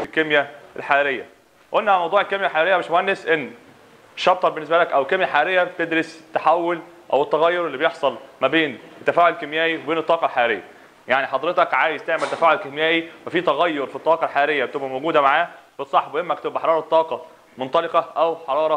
الكيمياء الحراريه قلنا موضوع الكيمياء الحراريه يا باشمهندس ان شابتر بالنسبه لك او الكيمياء الحراريه بتدرس التحول او التغير اللي بيحصل ما بين التفاعل الكيميائي وبين الطاقه الحراريه يعني حضرتك عايز تعمل تفاعل كيميائي وفي تغير في الطاقه الحراريه بتبقى موجوده معاه بتصاحبه اما تبقى حراره طاقه منطلقه او حراره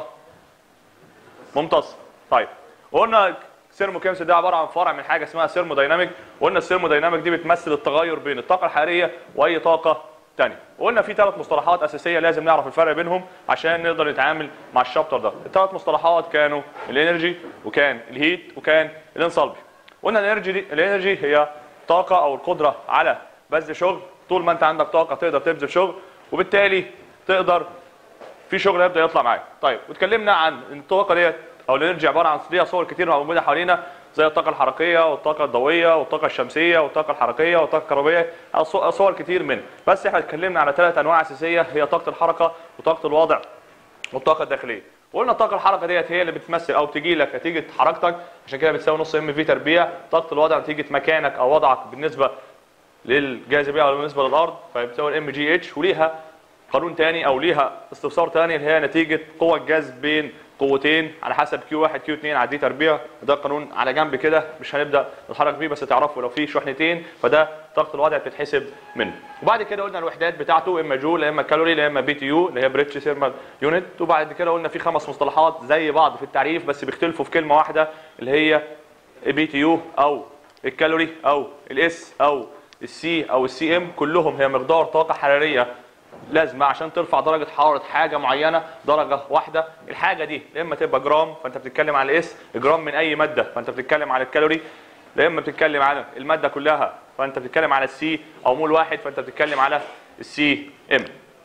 ممتصه طيب وقلنا الثيرموكيمستري ده عباره عن فرع من حاجه اسمها ثيرمودايناميك وقلنا الثيرمودايناميك دي بتمثل التغير بين الطاقه الحراريه واي طاقه ثانيه وقلنا في ثلاث مصطلحات اساسيه لازم نعرف الفرق بينهم عشان نقدر نتعامل مع الشابتر ده الثلاث مصطلحات كانوا الانرجي وكان الهيت وكان الانصلبي قلنا الانرجي دي الانرجي هي طاقه او القدره على بذل شغل طول ما انت عندك طاقه تقدر تبذل شغل وبالتالي تقدر في شغل يبدا يطلع معاك طيب واتكلمنا عن ان الطاقه ديت او الانرجي عباره عن ليها صور كتير موجوده حوالينا زي الطاقه الحركيه والطاقه الضوئيه والطاقه الشمسيه والطاقه الحركيه والطاقه الكهربائيه أصو- صور كتير منها بس احنا اتكلمنا على ثلاث انواع اساسيه هي طاقه الحركه وطاقه الوضع والطاقه الداخليه وقلنا الطاقه الحركه ديت هي اللي بتمثل او بتجي لك نتيجه حركتك عشان كده بتساوي نص ام في تربيع طاقه الوضع نتيجه مكانك او وضعك بالنسبه للجاذبيه او بالنسبه للارض فبتساوي الام جي اتش وليها قانون تاني او ليها استفسار تاني اللي هي نتيجه قوه الجذب بين قوتين على حسب كيو 1 كيو 2 على دي تربيع ده قانون على جنب كده مش هنبدا نتحرك بيه بس تعرفوا لو في شحنتين فده طاقه الوضع بتتحسب منه وبعد كده قلنا الوحدات بتاعته اما جول يا اما كالوري يا اما بي تي يو اللي هي بريتش ثيرمال يونت وبعد كده قلنا في خمس مصطلحات زي بعض في التعريف بس بيختلفوا في كلمه واحده اللي هي بي تي يو او الكالوري او الاس او السي او السي ام كلهم هي مقدار طاقه حراريه لازمه عشان ترفع درجه حراره حاجه معينه درجه واحده الحاجه دي يا اما تبقى جرام فانت بتتكلم على الاس جرام من اي ماده فانت بتتكلم على الكالوري يا اما بتتكلم على الماده كلها فانت بتتكلم على السي او مول واحد فانت بتتكلم على السي ام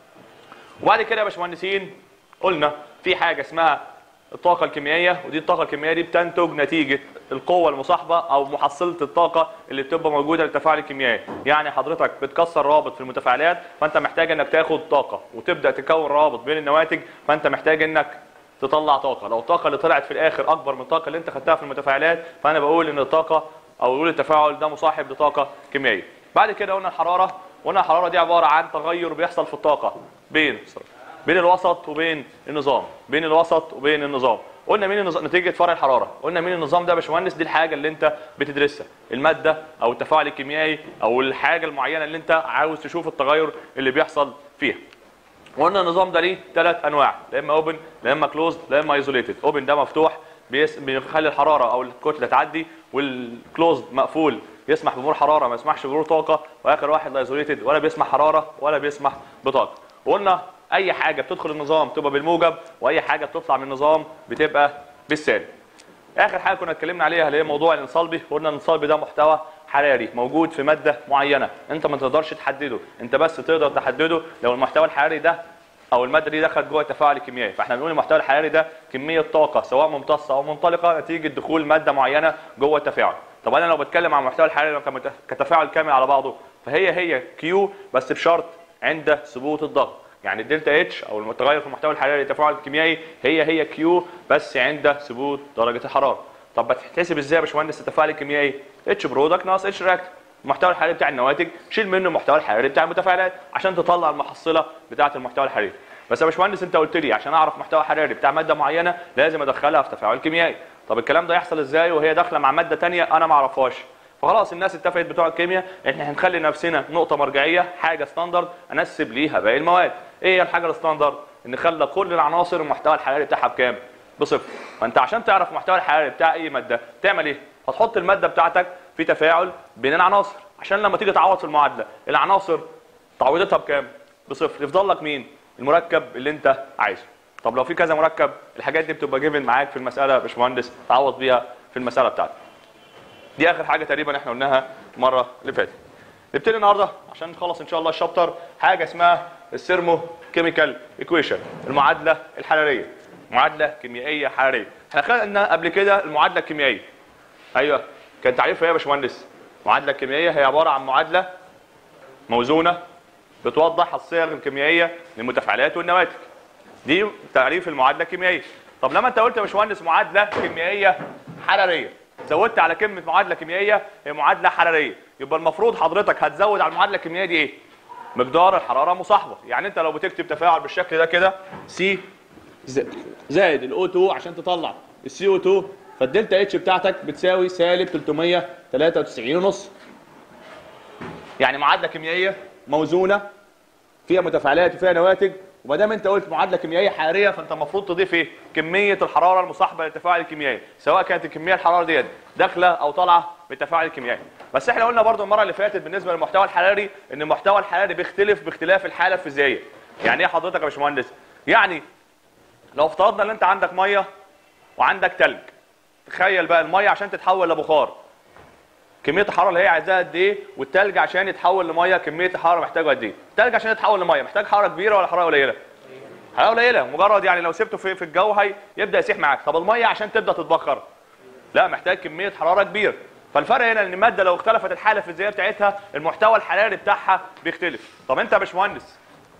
وبعد كده يا باشمهندسين قلنا في حاجه اسمها الطاقه الكيميائيه ودي الطاقه الكيميائيه دي بتنتج نتيجه القوه المصاحبه او محصله الطاقه اللي بتبقى موجوده للتفاعل الكيميائي يعني حضرتك بتكسر رابط في المتفاعلات فانت محتاج انك تاخد طاقه وتبدا تكون رابط بين النواتج فانت محتاج انك تطلع طاقه لو الطاقه اللي طلعت في الاخر اكبر من الطاقه اللي انت خدتها في المتفاعلات فانا بقول ان الطاقه او بقول التفاعل ده مصاحب لطاقه كيميائيه بعد كده قلنا الحراره قلنا الحراره دي عباره عن تغير بيحصل في الطاقه بين بين الوسط وبين النظام بين الوسط وبين النظام قلنا مين النظام نتيجه فرق الحراره قلنا مين النظام ده يا باشمهندس دي الحاجه اللي انت بتدرسها الماده او التفاعل الكيميائي او الحاجه المعينه اللي انت عاوز تشوف التغير اللي بيحصل فيها وقلنا النظام ده ليه ثلاث انواع لا اما اوبن لا اما كلوزد لا اما ايزوليتد اوبن ده مفتوح بيس... بيخلي الحراره او الكتله تعدي والكلوزد مقفول يسمح بمرور حراره ما يسمحش بمرور طاقه واخر واحد ايزوليتد ولا بيسمح حراره ولا بيسمح بطاقه وقلنا اي حاجه بتدخل النظام تبقى بالموجب واي حاجه بتطلع من النظام بتبقى بالسالب اخر حاجه كنا اتكلمنا عليها اللي هي موضوع الانصلبي قلنا الانصلبي ده محتوى حراري موجود في ماده معينه انت ما تقدرش تحدده انت بس تقدر تحدده لو المحتوى الحراري ده او الماده دي دخلت جوه التفاعل الكيميائي فاحنا بنقول المحتوى الحراري ده كميه طاقه سواء ممتصه او منطلقه نتيجه دخول ماده معينه جوه التفاعل طب انا لو بتكلم عن المحتوى الحراري كمت- كتفاعل كامل على بعضه فهي هي كيو بس بشرط عند ثبوت الضغط يعني الدلتا اتش او المتغير في المحتوى الحراري للتفاعل الكيميائي هي هي كيو بس عند ثبوت درجه الحراره طب بتحسب ازاي يا باشمهندس التفاعل الكيميائي اتش برودكت ناقص اتش رياكت المحتوى الحراري بتاع النواتج شيل منه المحتوى الحراري بتاع المتفاعلات عشان تطلع المحصله بتاعه المحتوى الحراري بس يا باشمهندس انت قلت لي عشان اعرف محتوى حراري بتاع ماده معينه لازم ادخلها في تفاعل كيميائي طب الكلام ده يحصل ازاي وهي داخله مع ماده تانية انا ما اعرفهاش فخلاص الناس اتفقت بتوع الكيمياء احنا هنخلي نفسنا نقطه مرجعيه حاجه ستاندرد انسب ليها باقي المواد ايه هي الحاجه الستاندرد ان خلى كل العناصر المحتوى الحراري بتاعها بكام بصفر فانت عشان تعرف المحتوى الحراري بتاع اي ماده تعمل ايه هتحط الماده بتاعتك في تفاعل بين العناصر عشان لما تيجي تعوض في المعادله العناصر تعويضتها بكام بصفر يفضل لك مين المركب اللي انت عايزه طب لو في كذا مركب الحاجات دي بتبقى جيفن معاك في المساله يا باشمهندس تعوض بيها في المساله بتاعتك دي اخر حاجه تقريبا احنا قلناها المره اللي فاتت نبتدي النهارده عشان نخلص ان شاء الله الشابتر حاجه اسمها الثيرمو كيميكال ايكويشن المعادله الحراريه معادله كيميائيه حراريه احنا خدنا قبل كده المعادله الكيميائيه ايوه كان تعريفها ايه يا باشمهندس المعادله الكيميائيه هي عباره عن معادله موزونه بتوضح الصيغ الكيميائيه للمتفاعلات والنواتج دي تعريف المعادله الكيميائيه طب لما انت قلت يا باشمهندس معادله كيميائيه حراريه زودت على كلمه معادله كيميائيه هي معادله حراريه يبقى المفروض حضرتك هتزود على المعادله الكيميائيه دي ايه مقدار الحراره مصاحبه يعني انت لو بتكتب تفاعل بالشكل ده كده سي زائد الاو 2 عشان تطلع السي او 2 فالدلتا اتش بتاعتك بتساوي سالب 393 ونص يعني معادله كيميائيه موزونه فيها متفاعلات وفيها نواتج وما دام انت قلت معادله كيميائيه حراريه فانت المفروض تضيف ايه؟ كميه الحراره المصاحبه للتفاعل الكيميائي سواء كانت الكميه الحراره ديت داخله او طالعه بالتفاعل الكيميائي بس احنا قلنا برضو المره اللي فاتت بالنسبه للمحتوى الحراري ان المحتوى الحراري بيختلف باختلاف الحاله الفيزيائيه يعني ايه حضرتك يا باشمهندس يعني لو افترضنا ان انت عندك ميه وعندك تلج تخيل بقى الميه عشان تتحول لبخار كميه الحراره اللي هي عايزاها قد ايه والتلج عشان يتحول لميه كميه الحراره محتاجه قد ايه التلج عشان يتحول لميه محتاج حراره كبيره ولا حراره قليله حراره قليله مجرد يعني لو سبته في, في الجو هي يبدا يسيح معاك طب الميه عشان تبدا تتبخر لا محتاج كميه حراره كبيره فالفرق هنا ان الماده لو اختلفت الحاله الفيزيائيه بتاعتها المحتوى الحراري بتاعها بيختلف طب انت يا باشمهندس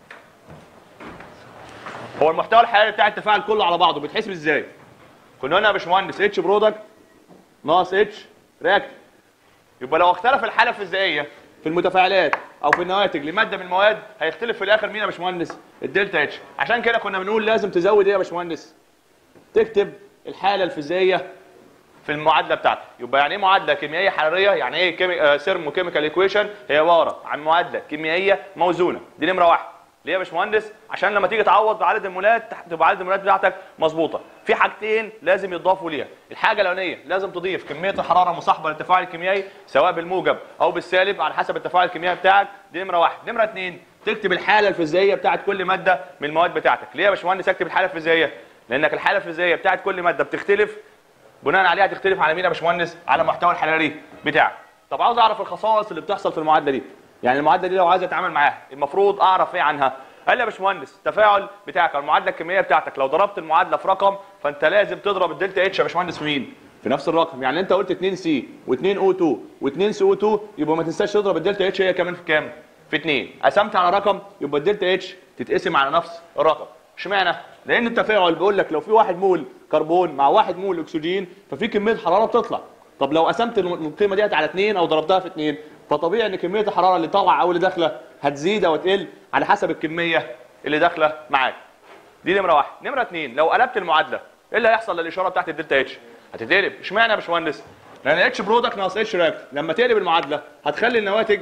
هو المحتوى الحراري بتاع التفاعل كله على بعضه بيتحسب ازاي كنا قلنا يا باشمهندس اتش برودكت ناقص اتش رياكت يبقى لو اختلف الحاله الفيزيائيه في المتفاعلات او في النواتج لماده من المواد هيختلف في الاخر مين يا باشمهندس الدلتا اتش عشان كده كنا بنقول لازم تزود ايه يا باشمهندس تكتب الحاله الفيزيائيه في المعادله بتاعتك يبقى يعني ايه معادله كيميائيه حراريه يعني ايه كيمي... آه سيرمو كيميكال ايكويشن هي عباره عن معادله كيميائيه موزونه دي نمره واحد ليه يا باشمهندس عشان لما تيجي تعوض بعدد المولات تبقى عدد المولات بتاعتك مظبوطه في حاجتين لازم يضافوا ليها الحاجه الاولانيه لازم تضيف كميه الحراره المصاحبه للتفاعل الكيميائي سواء بالموجب او بالسالب على حسب التفاعل الكيميائي بتاعك دي نمره واحد نمره اثنين تكتب الحاله الفيزيائيه بتاعت كل ماده من المواد بتاعتك ليه يا باشمهندس اكتب الحاله الفيزيائيه لانك الحاله الفيزيائيه بتاعت كل ماده بتختلف بناء عليها تختلف على مين يا باشمهندس على المحتوى الحراري بتاعك طب عاوز اعرف الخصائص اللي بتحصل في المعادله دي يعني المعادله دي لو عايز اتعامل معاها المفروض اعرف ايه عنها قال لي يا باشمهندس التفاعل بتاعك المعادله الكيميائيه بتاعتك لو ضربت المعادله في رقم فانت لازم تضرب الدلتا اتش يا باشمهندس في مين؟ في نفس الرقم يعني انت قلت 2 سي و2 او 2 و2 سي او 2 يبقى ما تنساش تضرب الدلتا اتش هي كمان في كام؟ في 2 قسمت على رقم يبقى الدلتا اتش تتقسم على نفس الرقم اشمعنى؟ لان التفاعل بيقول لك لو في 1 مول كربون مع 1 مول اكسجين ففي كميه حراره بتطلع طب لو قسمت القيمه ديت على 2 او ضربتها في 2 فطبيعي ان كميه الحراره اللي طالعه او اللي داخله هتزيد او تقل على حسب الكميه اللي داخله معاك دي نمره واحد نمره اثنين لو قلبت المعادله ايه اللي هيحصل للاشاره بتاعت الدلتا اتش هتتقلب اشمعنى يا باشمهندس لان اتش برودكت ناقص اتش راكت لما تقلب المعادله هتخلي النواتج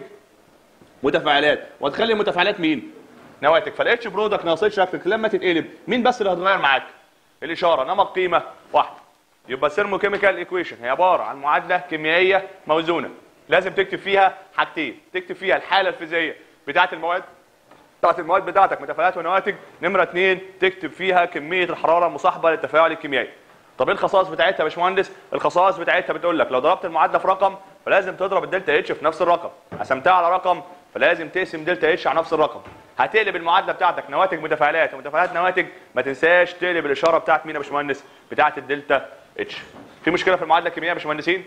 متفاعلات وهتخلي المتفاعلات مين نواتج فالاتش برودكت ناقص اتش راكت لما تتقلب مين بس اللي هتغير معاك الاشاره انما القيمه واحده يبقى سيرمو كيميكال ايكويشن هي عباره عن معادله كيميائيه موزونه لازم تكتب فيها حاجتين تكتب فيها الحاله الفيزيائيه بتاعه المواد بتاعت المواد بتاعتك متفاعلات ونواتج نمره اثنين تكتب فيها كميه الحراره المصاحبه للتفاعل الكيميائي طب ايه الخصائص بتاعتها يا باشمهندس الخصائص بتاعتها بتقول لك لو ضربت المعادله في رقم فلازم تضرب الدلتا اتش في نفس الرقم قسمتها على رقم فلازم تقسم دلتا اتش على نفس الرقم هتقلب المعادله بتاعتك نواتج متفاعلات ومتفاعلات نواتج ما تنساش تقلب الاشاره بتاعت مين يا باشمهندس بتاعت الدلتا اتش في مشكله في المعادله الكيميائيه يا باشمهندسين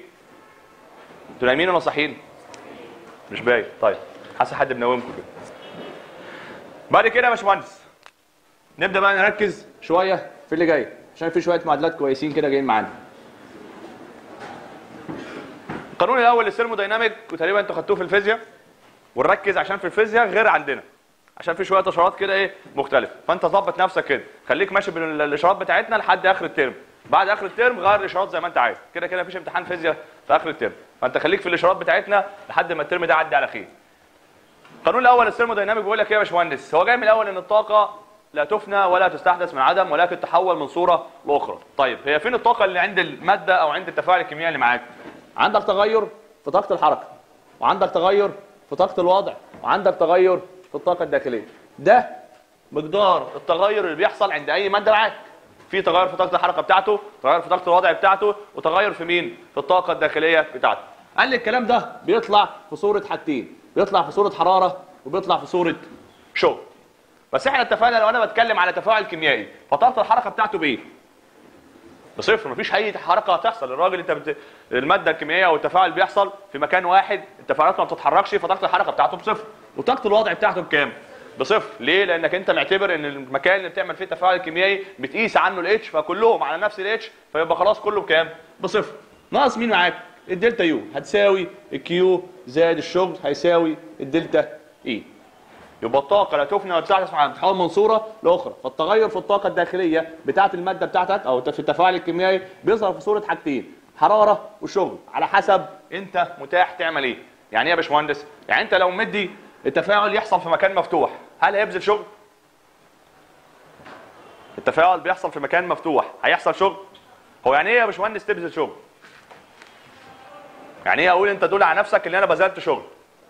انتوا نايمين ولا صاحيين مش باين طيب حاسس حد منومكم كده بعد كده يا باشمهندس نبدا بقى نركز شويه في اللي جاي عشان في شويه معادلات كويسين كده جايين معانا القانون الاول للثيرمودايناميك وتقريبا انتوا خدتوه في الفيزياء ونركز عشان في الفيزياء غير عندنا عشان في شويه اشارات كده ايه مختلفه فانت ظبط نفسك كده خليك ماشي بالاشارات بتاعتنا لحد اخر الترم بعد اخر الترم غير الاشارات زي ما انت عايز كده كده مفيش امتحان فيزياء في اخر الترم فانت خليك في الاشارات بتاعتنا لحد ما الترم ده يعدي على خير القانون الاول للثيرمودايناميك بيقول لك ايه يا باشمهندس هو جاي من الاول ان الطاقه لا تفنى ولا تستحدث من عدم ولكن تحول من صوره لاخرى طيب هي فين الطاقه اللي عند الماده او عند التفاعل الكيميائي اللي معاك عندك تغير في طاقه الحركه وعندك تغير في طاقه الوضع وعندك تغير في الطاقه الداخليه ده مقدار التغير اللي بيحصل عند اي ماده معاك في تغير في طاقه الحركه بتاعته تغير في طاقه الوضع بتاعته وتغير في مين في الطاقه الداخليه بتاعته قال لي الكلام ده بيطلع في صوره حاجتين بيطلع في صوره حراره وبيطلع في صوره شغل بس احنا اتفقنا لو انا بتكلم على تفاعل كيميائي فطاقه الحركه بتاعته بايه بصفر مفيش اي حركه هتحصل الراجل انت بت... الماده الكيميائيه او التفاعل بيحصل في مكان واحد التفاعلات ما بتتحركش فطاقه الحركه بتاعته بصفر وطاقه الوضع بتاعته بكام بصفر ليه لانك انت معتبر ان المكان اللي بتعمل فيه التفاعل الكيميائي بتقيس عنه الاتش فكلهم على نفس الاتش فيبقى خلاص كله بكام بصفر ناقص مين معاك الدلتا يو هتساوي الكيو زائد الشغل هيساوي الدلتا اي يبقى الطاقه لا تفنى ولا تستحدث مع بتتحول من صوره لاخرى فالتغير في الطاقه الداخليه بتاعه الماده بتاعتك او في التفاعل الكيميائي بيظهر في صوره حاجتين حراره وشغل على حسب انت متاح تعمل ايه يعني ايه يا باشمهندس يعني انت لو مدي التفاعل يحصل في مكان مفتوح هل هيبذل شغل التفاعل بيحصل في مكان مفتوح هيحصل شغل هو يعني ايه يا باشمهندس تبذل شغل يعني ايه اقول انت دول على نفسك ان انا بذلت شغل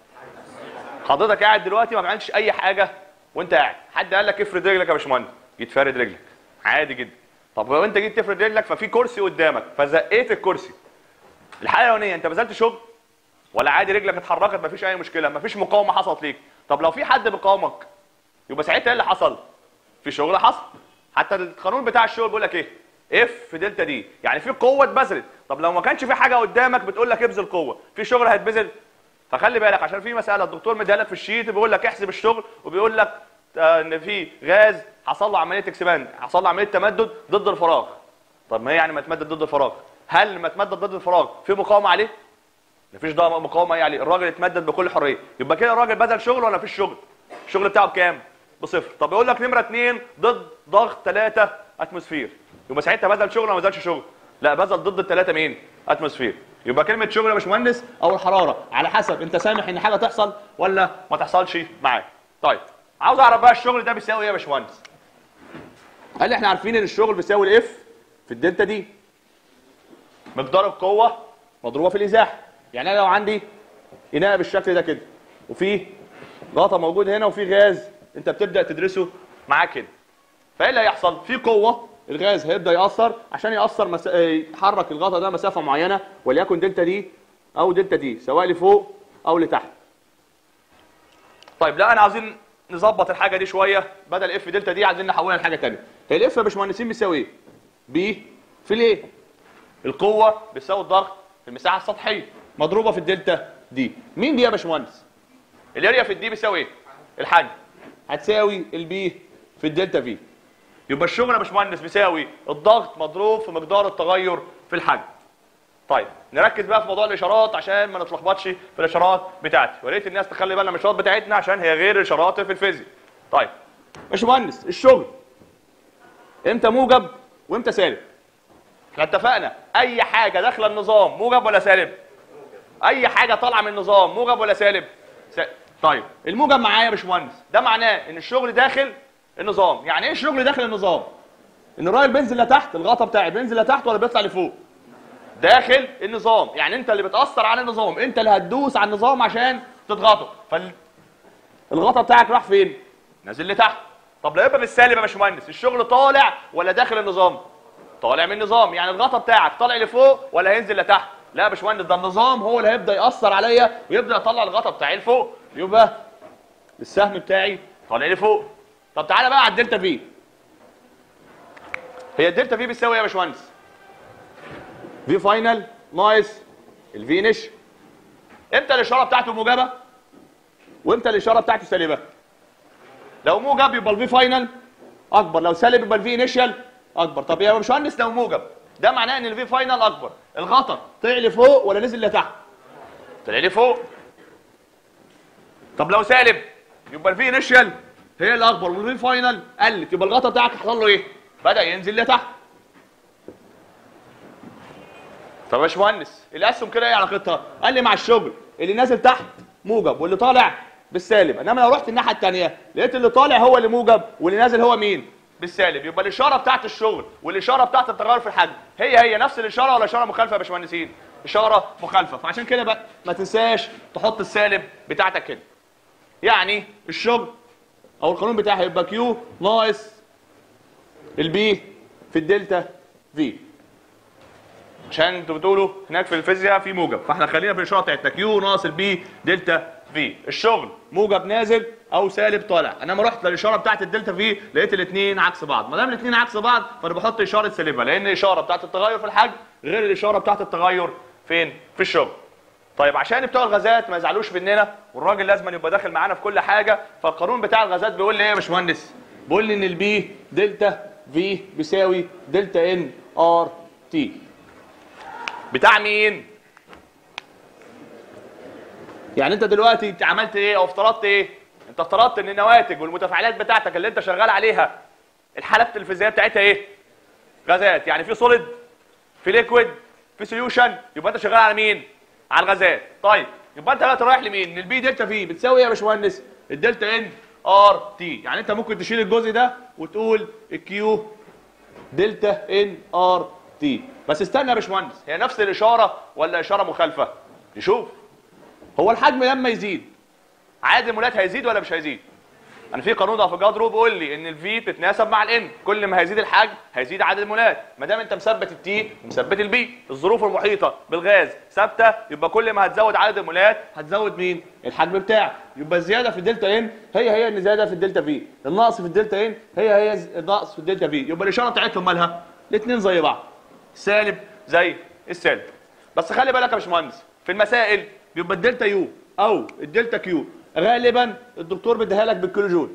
حضرتك قاعد دلوقتي ما عملتش اي حاجه وانت قاعد حد قال لك افرد رجلك يا باشمهندس جيت فارد رجلك عادي جدا طب لو انت جيت تفرد رجلك ففي كرسي قدامك فزقيت الكرسي الحاله الاولانيه انت بذلت شغل ولا عادي رجلك اتحركت مفيش اي مشكله مفيش مقاومه حصلت ليك طب لو في حد بيقاومك يبقى ساعتها ايه اللي حصل في شغل حصل حتى القانون بتاع الشغل بيقول لك ايه اف في دلتا دي يعني في قوه اتبذلت طب لو ما كانش في حاجه قدامك بتقول لك ابذل قوه في شغل هيتبذل فخلي بالك عشان في مساله الدكتور مديها لك في الشيت بيقول لك احسب الشغل وبيقول لك آه، ان في غاز حصل له عمليه اكسباند حصل له عمليه تمدد ضد الفراغ طب ما هي يعني ما تمدد ضد الفراغ هل ما تمدد ضد الفراغ في مقاومه عليه مفيش ضغط مقاومه ايه عليه الراجل اتمدد بكل حريه يبقى كده الراجل بذل شغل ولا مفيش شغل الشغل بتاعه بكام بصفر طب يقول لك نمره اثنين ضد ضغط 3 اتموسفير يبقى ساعتها بذل شغل ولا ما بذلش شغل لا بذل ضد الثلاثه مين اتموسفير يبقى كلمه شغل يا باشمهندس او الحراره على حسب انت سامح ان حاجه تحصل ولا ما تحصلش معاك طيب عاوز اعرف بقى الشغل ده بيساوي ايه يا باشمهندس قال لي احنا عارفين ان الشغل بيساوي الاف في الدلتا دي مقدار القوه مضروبه في الازاحه يعني انا لو عندي اناء بالشكل ده كده وفي غطا موجود هنا وفي غاز انت بتبدا تدرسه معاك كده فايه اللي هيحصل في قوه الغاز هيبدا ياثر عشان ياثر مس... آه، يحرك الغطا ده مسافه معينه وليكن دلتا دي او دلتا دي سواء لفوق او لتحت طيب لا انا عاوزين نظبط الحاجه دي شويه بدل اف دلتا دي عايزين نحولها لحاجه ثانيه هي الاف يا باشمهندسين بيساوي ايه بي في الايه القوه بتساوي الضغط في المساحه السطحيه مضروبه في الدلتا دي مين دي يا باشمهندس الاريا في الدي بيساوي ايه الحجم هتساوي البي في الدلتا في يبقى الشغل يا باشمهندس بيساوي الضغط مضروب في مقدار التغير في الحجم طيب نركز بقى في موضوع الاشارات عشان ما نتلخبطش في الاشارات بتاعتي ويا ريت الناس تخلي بالنا من الاشارات بتاعتنا عشان هي غير الاشارات في الفيزياء طيب باشمهندس الشغل امتى موجب وامتى سالب احنا اتفقنا اي حاجه داخله النظام موجب ولا سالب اي حاجه طالعه من النظام موجب ولا سالب س... طيب الموجب معايا يا باشمهندس ده معناه ان الشغل داخل النظام يعني ايه الشغل داخل النظام ان الراجل بينزل لتحت الغطا بتاعي بينزل لتحت ولا بيطلع لفوق داخل النظام يعني انت اللي بتاثر على النظام انت اللي هتدوس على النظام عشان تضغطه فال الغطا بتاعك راح فين نازل لتحت طب لو يبقى بالسالب يا باشمهندس الشغل طالع ولا داخل النظام طالع من النظام يعني الغطا بتاعك طالع لفوق ولا هينزل لتحت لا يا باشمهندس ده النظام هو اللي هيبدا ياثر عليا ويبدا يطلع الغطا بتاعي لفوق يبقى السهم بتاعي طالع لفوق طب تعالى بقى على الدلتا في هي الدلتا في بتساوي ايه يا باشمهندس في فاينل ناقص الفي نش امتى الاشاره بتاعته موجبه وامتى الاشاره بتاعته سالبه لو موجب يبقى الفي فاينل اكبر لو سالب يبقى الفي انيشال اكبر طب يا باشمهندس لو موجب ده معناه ان الفي فاينل اكبر الغطا طلع لفوق ولا نزل لتحت طلع لفوق طب لو سالب يبقى الفي انيشال هي الاكبر والفي فاينل قلت يبقى الغطا بتاعك حصل له ايه بدا ينزل لتحت طب يا باشمهندس الاسهم كده ايه علاقتها قال لي مع الشغل اللي نازل تحت موجب واللي طالع بالسالب انما لو رحت الناحيه الثانيه لقيت اللي طالع هو اللي موجب واللي نازل هو مين بالسالب يبقى الاشاره بتاعت الشغل والاشاره بتاعت التغير في الحجم هي هي نفس الاشاره ولا اشاره مخالفه يا باشمهندسين اشاره مخالفه فعشان كده بقى ما تنساش تحط السالب بتاعتك كده يعني الشغل او القانون بتاعها هيبقى كيو ناقص البي في الدلتا في عشان انتوا بتقولوا هناك في الفيزياء في موجب فاحنا خلينا في الاشاره بتاعتنا كيو ناقص البي دلتا في الشغل موجب نازل او سالب طالع انما رحت للاشاره بتاعت الدلتا في لقيت الاثنين عكس بعض ما دام الاثنين عكس بعض فانا بحط اشاره سالبه لان الاشاره بتاعت التغير في الحجم غير الاشاره بتاعت التغير فين في الشغل طيب عشان بتوع الغازات ما يزعلوش مننا والراجل لازم يبقى داخل معانا في كل حاجه فالقانون بتاع الغازات بيقول لي ايه يا باشمهندس بيقول لي ان البي دلتا في بيساوي دلتا ان ار تي بتاع مين يعني انت دلوقتي انت عملت ايه او افترضت ايه انت افترضت ان النواتج والمتفاعلات بتاعتك اللي انت شغال عليها الحاله الفيزيائيه بتاعتها ايه غازات يعني في سوليد في ليكويد في سوليوشن يبقى انت شغال على مين على الغازات طيب يبقى انت دلوقتي رايح لمين ان البي دلتا في بتساوي ايه يا باشمهندس الدلتا ان ار تي يعني انت ممكن تشيل الجزء ده وتقول الكيو دلتا ان ار تي بس استنى يا باشمهندس هي نفس الاشاره ولا اشاره مخالفه نشوف هو الحجم لما يزيد عدد المولات هيزيد ولا مش هيزيد انا في قانون افوكادرو بيقول لي ان الفي بتتناسب مع الان كل ما هيزيد الحجم هيزيد عدد المولات ما دام انت مثبت التي ومثبت البي الظروف المحيطه بالغاز ثابته يبقى كل ما هتزود عدد المولات هتزود مين الحجم بتاعك يبقى الزياده في الدلتا ان هي هي الزياده في الدلتا في النقص في الدلتا ان هي هي النقص في الدلتا في يبقى الاشاره بتاعتهم مالها الاثنين زي بعض سالب زي السالب بس خلي بالك يا باشمهندس في المسائل بيبقى الدلتا يو او الدلتا كيو غالبا الدكتور بيديها لك بالكيلو جول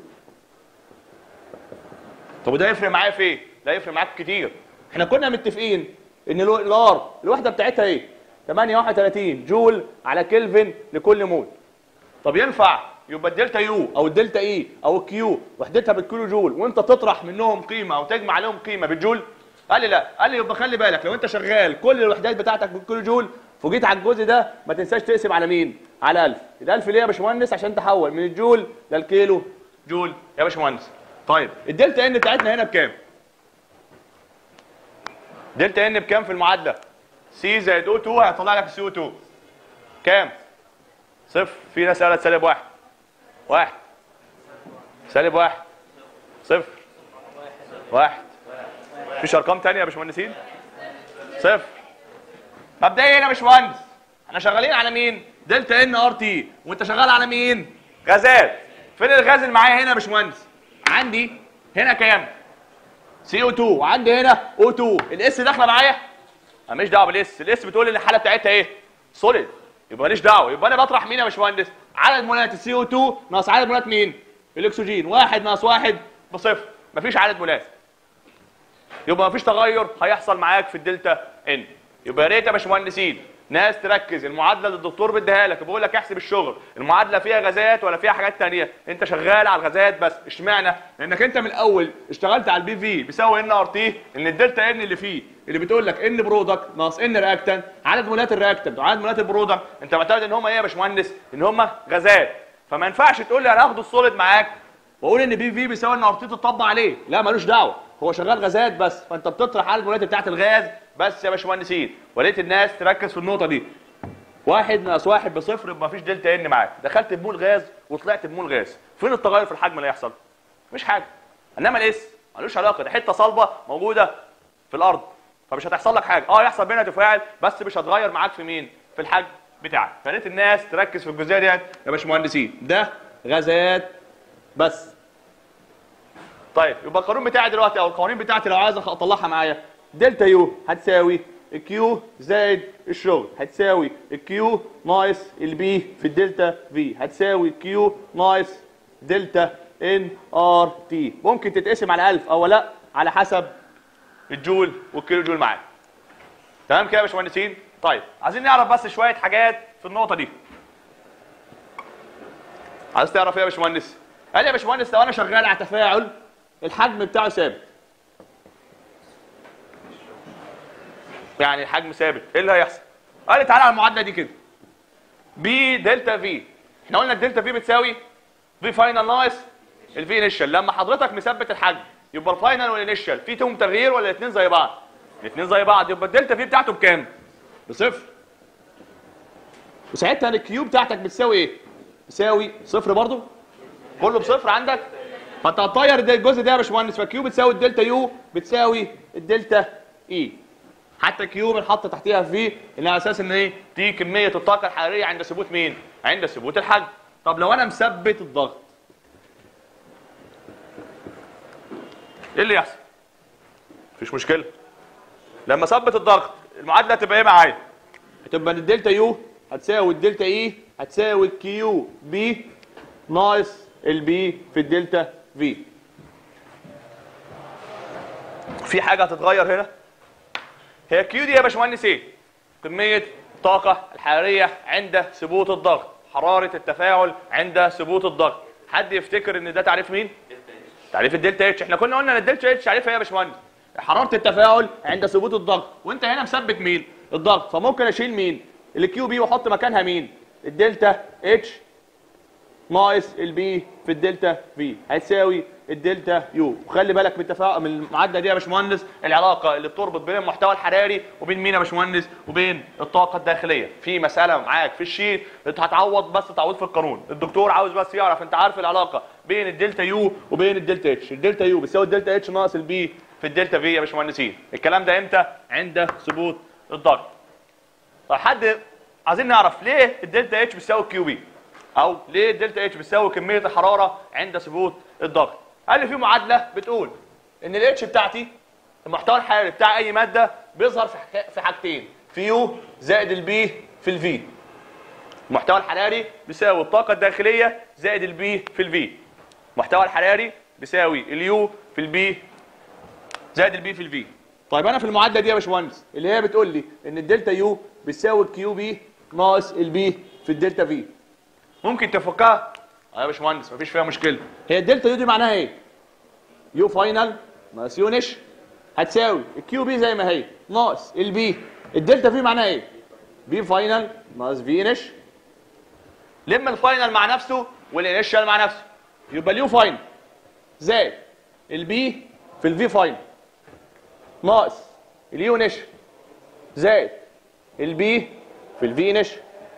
طب وده يفرق معايا في ايه؟ ده يفرق معاك كتير احنا كنا متفقين ان الو- الار الوحده بتاعتها ايه 831 جول على كلفن لكل مول طب ينفع يبقى الدلتا يو او الدلتا اي او الكيو وحدتها بالكيلو جول وانت تطرح منهم قيمه او تجمع عليهم قيمه بالجول قال لي لا قال لي يبقى خلي بالك لو انت شغال كل الوحدات بتاعتك بالكيلو جول وجيت على الجزء ده ما تنساش تقسم على مين على 1000 ال 1000 ليه يا باشمهندس عشان تحول من الجول للكيلو جول يا باشمهندس طيب الدلتا ان بتاعتنا هنا بكام دلتا ان بكام في المعادله سي زائد او 2 هيطلع لك السي او 2 كام صفر في ناس قالت سالب واحد واحد سالب واحد صفر واحد مفيش ارقام تانية يا باشمهندسين صفر مبدئيا هنا يا باشمهندس احنا شغالين على مين دلتا ان ار تي وانت شغال على مين غازات فين الغاز اللي معايا هنا يا باشمهندس عندي هنا كام سي او 2 وعندي هنا او 2 الاس داخله معايا انا ماليش دعوه بالاس الاس بتقول لي ان الحاله بتاعتها ايه سوليد يبقى ماليش دعوه يبقى انا بطرح مين يا باشمهندس عدد مولات السي او 2 ناقص عدد مولات مين الاكسجين واحد ناقص واحد بصفر مفيش عدد مولات يبقى مفيش تغير هيحصل معاك في الدلتا ان يبقى يا ريت يا باشمهندسين ناس تركز المعادله اللي الدكتور بيديها لك بيقول لك احسب الشغل المعادله فيها غازات ولا فيها حاجات تانية انت شغال على الغازات بس اشمعنى لانك انت من الاول اشتغلت على البي في بيساوي ان ار تي ان الدلتا ان اللي فيه اللي بتقول لك ان برودكت ناقص ان رياكتنت عدد مولات الرياكتنت وعدد مولات البرودكت انت معتمد ان هم ايه يا باشمهندس ان هم غازات فما ينفعش تقول لي انا هاخد السوليد معاك واقول ان بي في بيساوي ان ار تي تطبق عليه لا ملوش دعوه هو شغال غازات بس فانت بتطرح على المولات بتاعت الغاز بس يا باشمهندسين ولقيت الناس تركز في النقطه دي واحد ناقص واحد بصفر يبقى مفيش دلتا ان معاك دخلت بمول غاز وطلعت بمول غاز فين التغير في الحجم اللي هيحصل مفيش حاجه انما الاس ملوش علاقه ده حته صلبه موجوده في الارض فمش هتحصل لك حاجه اه يحصل بينها تفاعل بس مش هتغير معاك في مين في الحجم بتاعك فريت الناس تركز في الجزئيه ديت يا باشمهندسين ده غازات بس طيب يبقى القانون بتاعي دلوقتي او القوانين بتاعتي لو عايز أخ- اطلعها معايا دلتا يو هتساوي الكيو زائد الشغل هتساوي الكيو ناقص البي في الدلتا في هتساوي كيو ناقص دلتا ان ار تي ممكن تتقسم على 1000 او لا على حسب الجول والكيلو جول معاك تمام كده يا باشمهندسين طيب عايزين نعرف بس شويه حاجات في النقطه دي عايز تعرف ايه يا باشمهندس قال لي يا باشمهندس لو انا شغال على تفاعل الحجم بتاعه ثابت يعني الحجم ثابت ايه اللي هيحصل قال لي تعالى على المعادله دي كده بي دلتا في احنا قلنا الدلتا في بتساوي في فاينل ناقص الفي انيشال لما حضرتك مثبت الحجم يبقى الفاينل والانيشال في فيهم تغيير ولا الاثنين زي بعض الاثنين زي بعض يبقى الدلتا في بتاعته بكام بصفر وساعتها الكيو بتاعتك بتساوي ايه بتساوي صفر برضو كله بصفر عندك فانت هتطير ده الجزء ده يا باشمهندس فكيو بتساوي الدلتا يو بتساوي الدلتا اي حتى كيو بنحط تحتيها في اللي على اساس ان ايه دي كميه الطاقه الحراريه عند ثبوت مين عند ثبوت الحجم طب لو انا مثبت الضغط ايه اللي يحصل مفيش مشكله لما اثبت الضغط المعادله هتبقى ايه معايا هتبقى الدلتا يو هتساوي الدلتا اي هتساوي الكيو بي ناقص البي في الدلتا في في حاجه هتتغير هنا هي كيو دي يا باشمهندس ايه كميه الطاقه الحراريه عند ثبوت الضغط حراره التفاعل عند ثبوت الضغط حد يفتكر ان ده تعريف مين تعريف الدلتا اتش احنا كنا قلنا ان الدلتا اتش تعريفها ايه يا باشمهندس حراره التفاعل عند ثبوت الضغط وانت هنا مثبت مين الضغط فممكن اشيل مين الكيو بي واحط مكانها مين الدلتا اتش ناقص البي في الدلتا في هتساوي الدلتا يو وخلي بالك من التفاعل من المعادله دي يا باشمهندس العلاقه اللي بتربط بين المحتوى الحراري وبين مين يا باشمهندس وبين الطاقه الداخليه في مساله معاك في الشيت انت هتعوض بس تعويض في القانون الدكتور عاوز بس يعرف انت عارف العلاقه بين الدلتا يو وبين الدلتا اتش الدلتا يو بتساوي الدلتا اتش ناقص البي في الدلتا في يا باشمهندسين الكلام ده امتى عند ثبوت الضغط طيب حد عايزين نعرف ليه الدلتا اتش بتساوي الكيو بي او ليه الدلتا اتش بتساوي كميه الحراره عند ثبوت الضغط قال لي في معادله بتقول ان الاتش بتاعتي المحتوى الحراري بتاع اي ماده بيظهر في حك- في حاجتين في يو زائد البي في الفي المحتوى الحراري بيساوي الطاقه الداخليه زائد البي في الفي المحتوى الحراري بيساوي اليو في البي زائد البي في الفي طيب انا في المعادله دي يا باشمهندس اللي هي بتقول لي ان الدلتا يو بتساوي الكيو بي ناقص البي في الدلتا في ممكن تفكها اه يا باشمهندس مفيش فيها مشكله هي الدلتا يو دي معناها ايه يو فاينل ناقص يو نش هتساوي الكيو بي زي ما هي ناقص البي الدلتا في معناها ايه بي فاينل ناقص في نش لم الفاينل مع نفسه والانيشال مع نفسه يبقى اليو فاينل زائد البي في الفي فاينل ناقص اليو نش زائد البي في الفي نش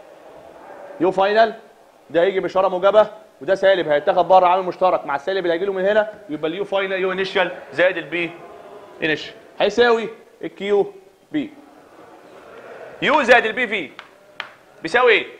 يو فاينل ده هيجي باشاره موجبه وده سالب هيتاخد بره عامل مشترك مع السالب اللي هيجي له من هنا يبقى اليو فاينل يو انيشال زائد البي انيشال هيساوي الكيو بي يو زائد البي في بيساوي ايه؟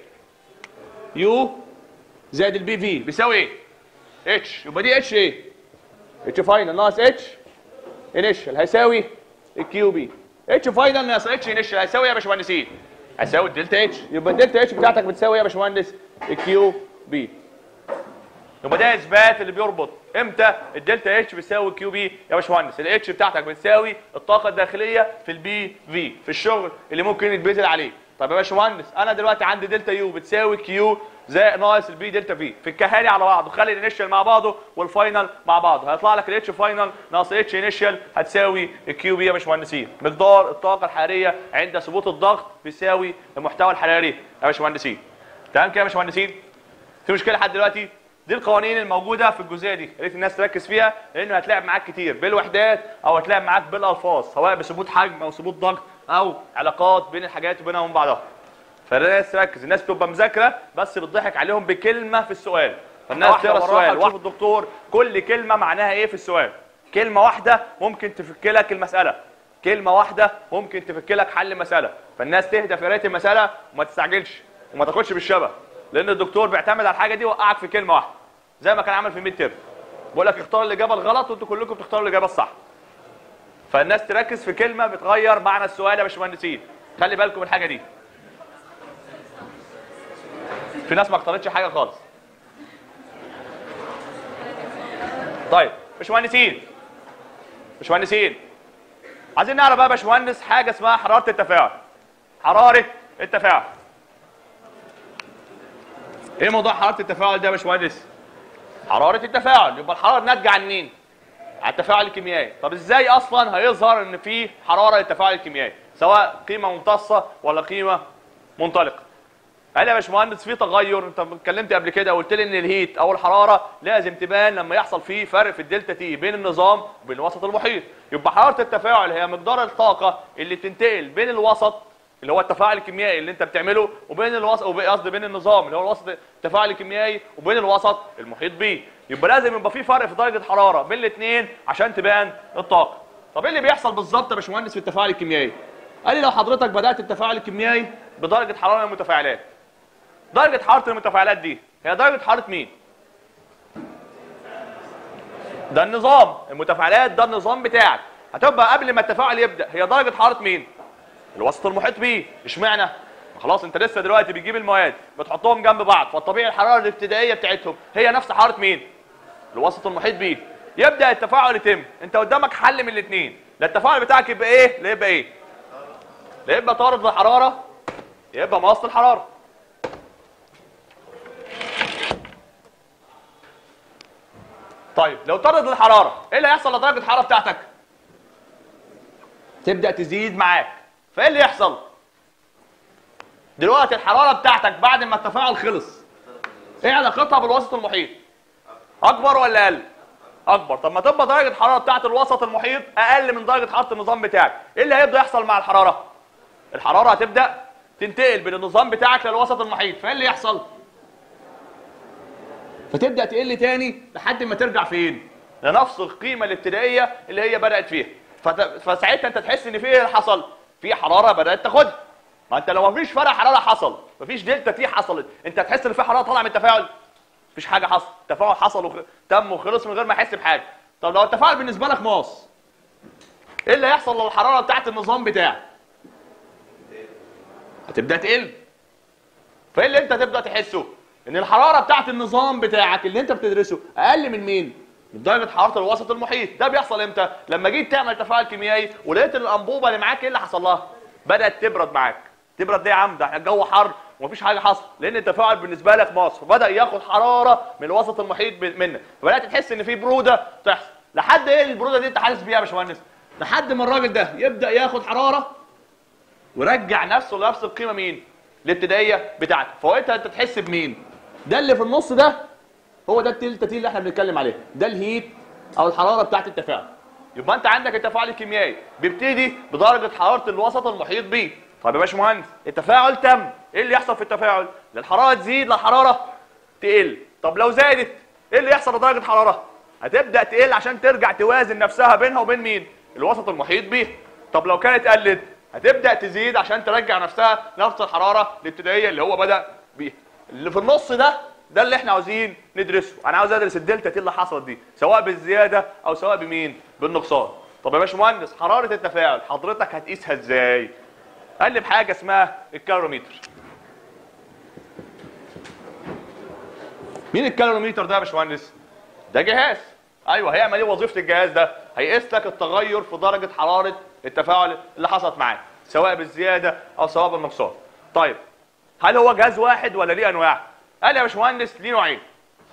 يو زائد البي في بيساوي ايه؟ اتش يبقى دي اتش ايه؟ اتش فاينل ناقص اتش انيشال هيساوي الكيو بي اتش فاينل ناقص اتش انيشال هيساوي ايه يا باشمهندسين؟ هيساوي الدلتا اتش يبقى الدلتا اتش بتاعتك بتساوي ايه يا باشمهندس؟ الكيو بي يبقى ده اثبات اللي بيربط امتى الدلتا اتش بيساوي الكيو بي يا باشمهندس الاتش بتاعتك بتساوي الطاقه الداخليه في البي في في الشغل اللي ممكن يتبذل عليه طب يا باشمهندس انا دلوقتي عندي دلتا يو بتساوي كيو زائد ناقص البي دلتا في في الكهالي على بعض وخلي الانيشال مع بعضه والفاينل مع بعضه هيطلع لك الاتش فاينل ناقص اتش انيشال هتساوي الكيو بي يا باشمهندسين مقدار الطاقه الحراريه عند ثبوت الضغط بيساوي المحتوى الحراري يا باشمهندسين تمام كده يا باشمهندسين في مشكله لحد دلوقتي دي القوانين الموجوده في الجزئيه دي يا ريت الناس تركز فيها لانه هتلاعب معاك كتير بالوحدات او هتلاعب معاك بالالفاظ سواء بثبوت حجم او ثبوت ضغط او علاقات بين الحاجات وبينها وبين بعضها فالناس تركز الناس بتبقى مذاكره بس بتضحك عليهم بكلمه في السؤال فالناس تقرا السؤال وتشوف الدكتور كل كلمه معناها ايه في السؤال كلمه واحده ممكن تفك لك المساله كلمه واحده ممكن تفك لك حل مساله فالناس تهدى في قرايه المساله وما تستعجلش وما تاخدش بالشبه لان الدكتور بيعتمد على الحاجه دي وقعك في كلمه واحده زي ما كان عمل في الميد تيرم بقول لك اختار الاجابه الغلط وانتوا كلكم بتختاروا الاجابه الصح فالناس تركز في كلمه بتغير معنى السؤال يا باشمهندسين خلي بالكم من الحاجه دي في ناس ما اختارتش حاجه خالص طيب باشمهندسين باشمهندسين عايزين نعرف بقى يا باشمهندس حاجه اسمها حراره التفاعل حراره التفاعل ايه موضوع حراره التفاعل ده يا باشمهندس حراره التفاعل يبقى الحراره ناتجه عن مين على التفاعل الكيميائي طب ازاي اصلا هيظهر ان في حراره للتفاعل الكيميائي سواء قيمه ممتصه ولا قيمه منطلقه قال يا باشمهندس في تغير انت اتكلمت قبل كده قلت لي ان الهيت او الحراره لازم تبان لما يحصل فيه فرق في الدلتا تي بين النظام وبين الوسط المحيط يبقى حراره التفاعل هي مقدار الطاقه اللي بتنتقل بين الوسط اللي هو التفاعل الكيميائي اللي انت بتعمله وبين الوسط قصدي بين النظام اللي هو الوسط التفاعل الكيميائي وبين الوسط المحيط بيه يبقى لازم يبقى في فرق في درجه حراره بين الاثنين عشان تبان الطاقه طب ايه اللي بيحصل بالظبط يا باشمهندس في التفاعل الكيميائي قال لي لو حضرتك بدات التفاعل الكيميائي بدرجه حراره المتفاعلات درجه حراره المتفاعلات دي هي درجه حراره مين ده النظام المتفاعلات ده النظام بتاعك هتبقى قبل ما التفاعل يبدا هي درجه حراره مين الوسط المحيط بيه اشمعنى خلاص انت لسه دلوقتي بتجيب المواد بتحطهم جنب بعض فالطبيعي الحراره الابتدائيه بتاعتهم هي نفس حراره مين الوسط المحيط بيه يبدا التفاعل يتم انت قدامك حل من الاثنين لا التفاعل بتاعك يبقى ايه لا يبقى ايه لا يبقى طارد الحراره يا يبقى مقص الحراره طيب لو طرد الحراره ايه اللي هيحصل لدرجه الحراره بتاعتك تبدا تزيد معاك فايه اللي يحصل دلوقتي الحراره بتاعتك بعد ما التفاعل خلص ايه علاقتها بالوسط المحيط اكبر ولا اقل اكبر طب ما تبقى درجه الحراره بتاعه الوسط المحيط اقل من درجه حراره النظام بتاعك ايه اللي هيبدا يحصل مع الحراره الحراره هتبدا تنتقل من النظام بتاعك للوسط المحيط فايه اللي يحصل فتبدا تقل تاني لحد ما ترجع فين لنفس القيمه الابتدائيه اللي هي بدات فيها فت... فساعتها انت تحس ان في ايه اللي حصل في حراره بدات تاخدها ما انت لو مفيش فرق حراره حصل مفيش دلتا تي حصلت انت هتحس ان في حراره طالعه من التفاعل مفيش حاجه حصل التفاعل حصل وخ... تم وخلص من غير ما احس بحاجه طب لو التفاعل بالنسبه لك ماس ايه اللي هيحصل لو الحراره بتاعت النظام بتاعك هتبدا تقل فايه اللي انت هتبدا تحسه ان الحراره بتاعت النظام بتاعك اللي انت بتدرسه اقل من مين من درجه حراره الوسط المحيط ده بيحصل امتى لما جيت تعمل تفاعل كيميائي ولقيت ان الانبوبه اللي معاك ايه اللي حصل لها بدات تبرد معاك تبرد ليه يا عم ده احنا الجو حر ومفيش حاجه حصل لان التفاعل بالنسبه لك ماس فبدا ياخد حراره من الوسط المحيط ب- منك فبدات تحس ان في بروده تحصل لحد ايه البروده دي انت حاسس بيها يا باشمهندس لحد ما الراجل ده يبدا ياخد حراره ورجع نفسه لنفس القيمه مين الابتدائيه بتاعتك فوقتها انت تحس بمين ده اللي في النص ده هو ده التلتا تي اللي احنا بنتكلم عليه ده الهيت او الحراره بتاعت التفاعل يبقى انت عندك التفاعل الكيميائي بيبتدي بدرجه حراره الوسط المحيط بيه طب يا باشمهندس التفاعل تم ايه اللي يحصل في التفاعل الحراره تزيد للحراره تقل طب لو زادت ايه اللي يحصل لدرجه الحراره هتبدا تقل عشان ترجع توازن نفسها بينها وبين مين الوسط المحيط بيه طب لو كانت قلت هتبدا تزيد عشان ترجع نفسها نفس الحراره الابتدائيه اللي هو بدا بيها اللي في النص ده ده اللي احنا عاوزين ندرسه انا عاوز ادرس الدلتا تي اللي حصلت دي سواء بالزياده او سواء بمين بالنقصان طب يا باشمهندس حراره التفاعل حضرتك هتقيسها ازاي قال لي بحاجه اسمها الكالوريمتر مين الكالوريمتر ده يا باشمهندس ده جهاز ايوه هيعمل ايه وظيفه الجهاز ده هيقيس لك التغير في درجه حراره التفاعل اللي حصلت معاك سواء بالزياده او سواء بالنقصان طيب هل هو جهاز واحد ولا ليه انواع قال يا باشمهندس ليه نوعين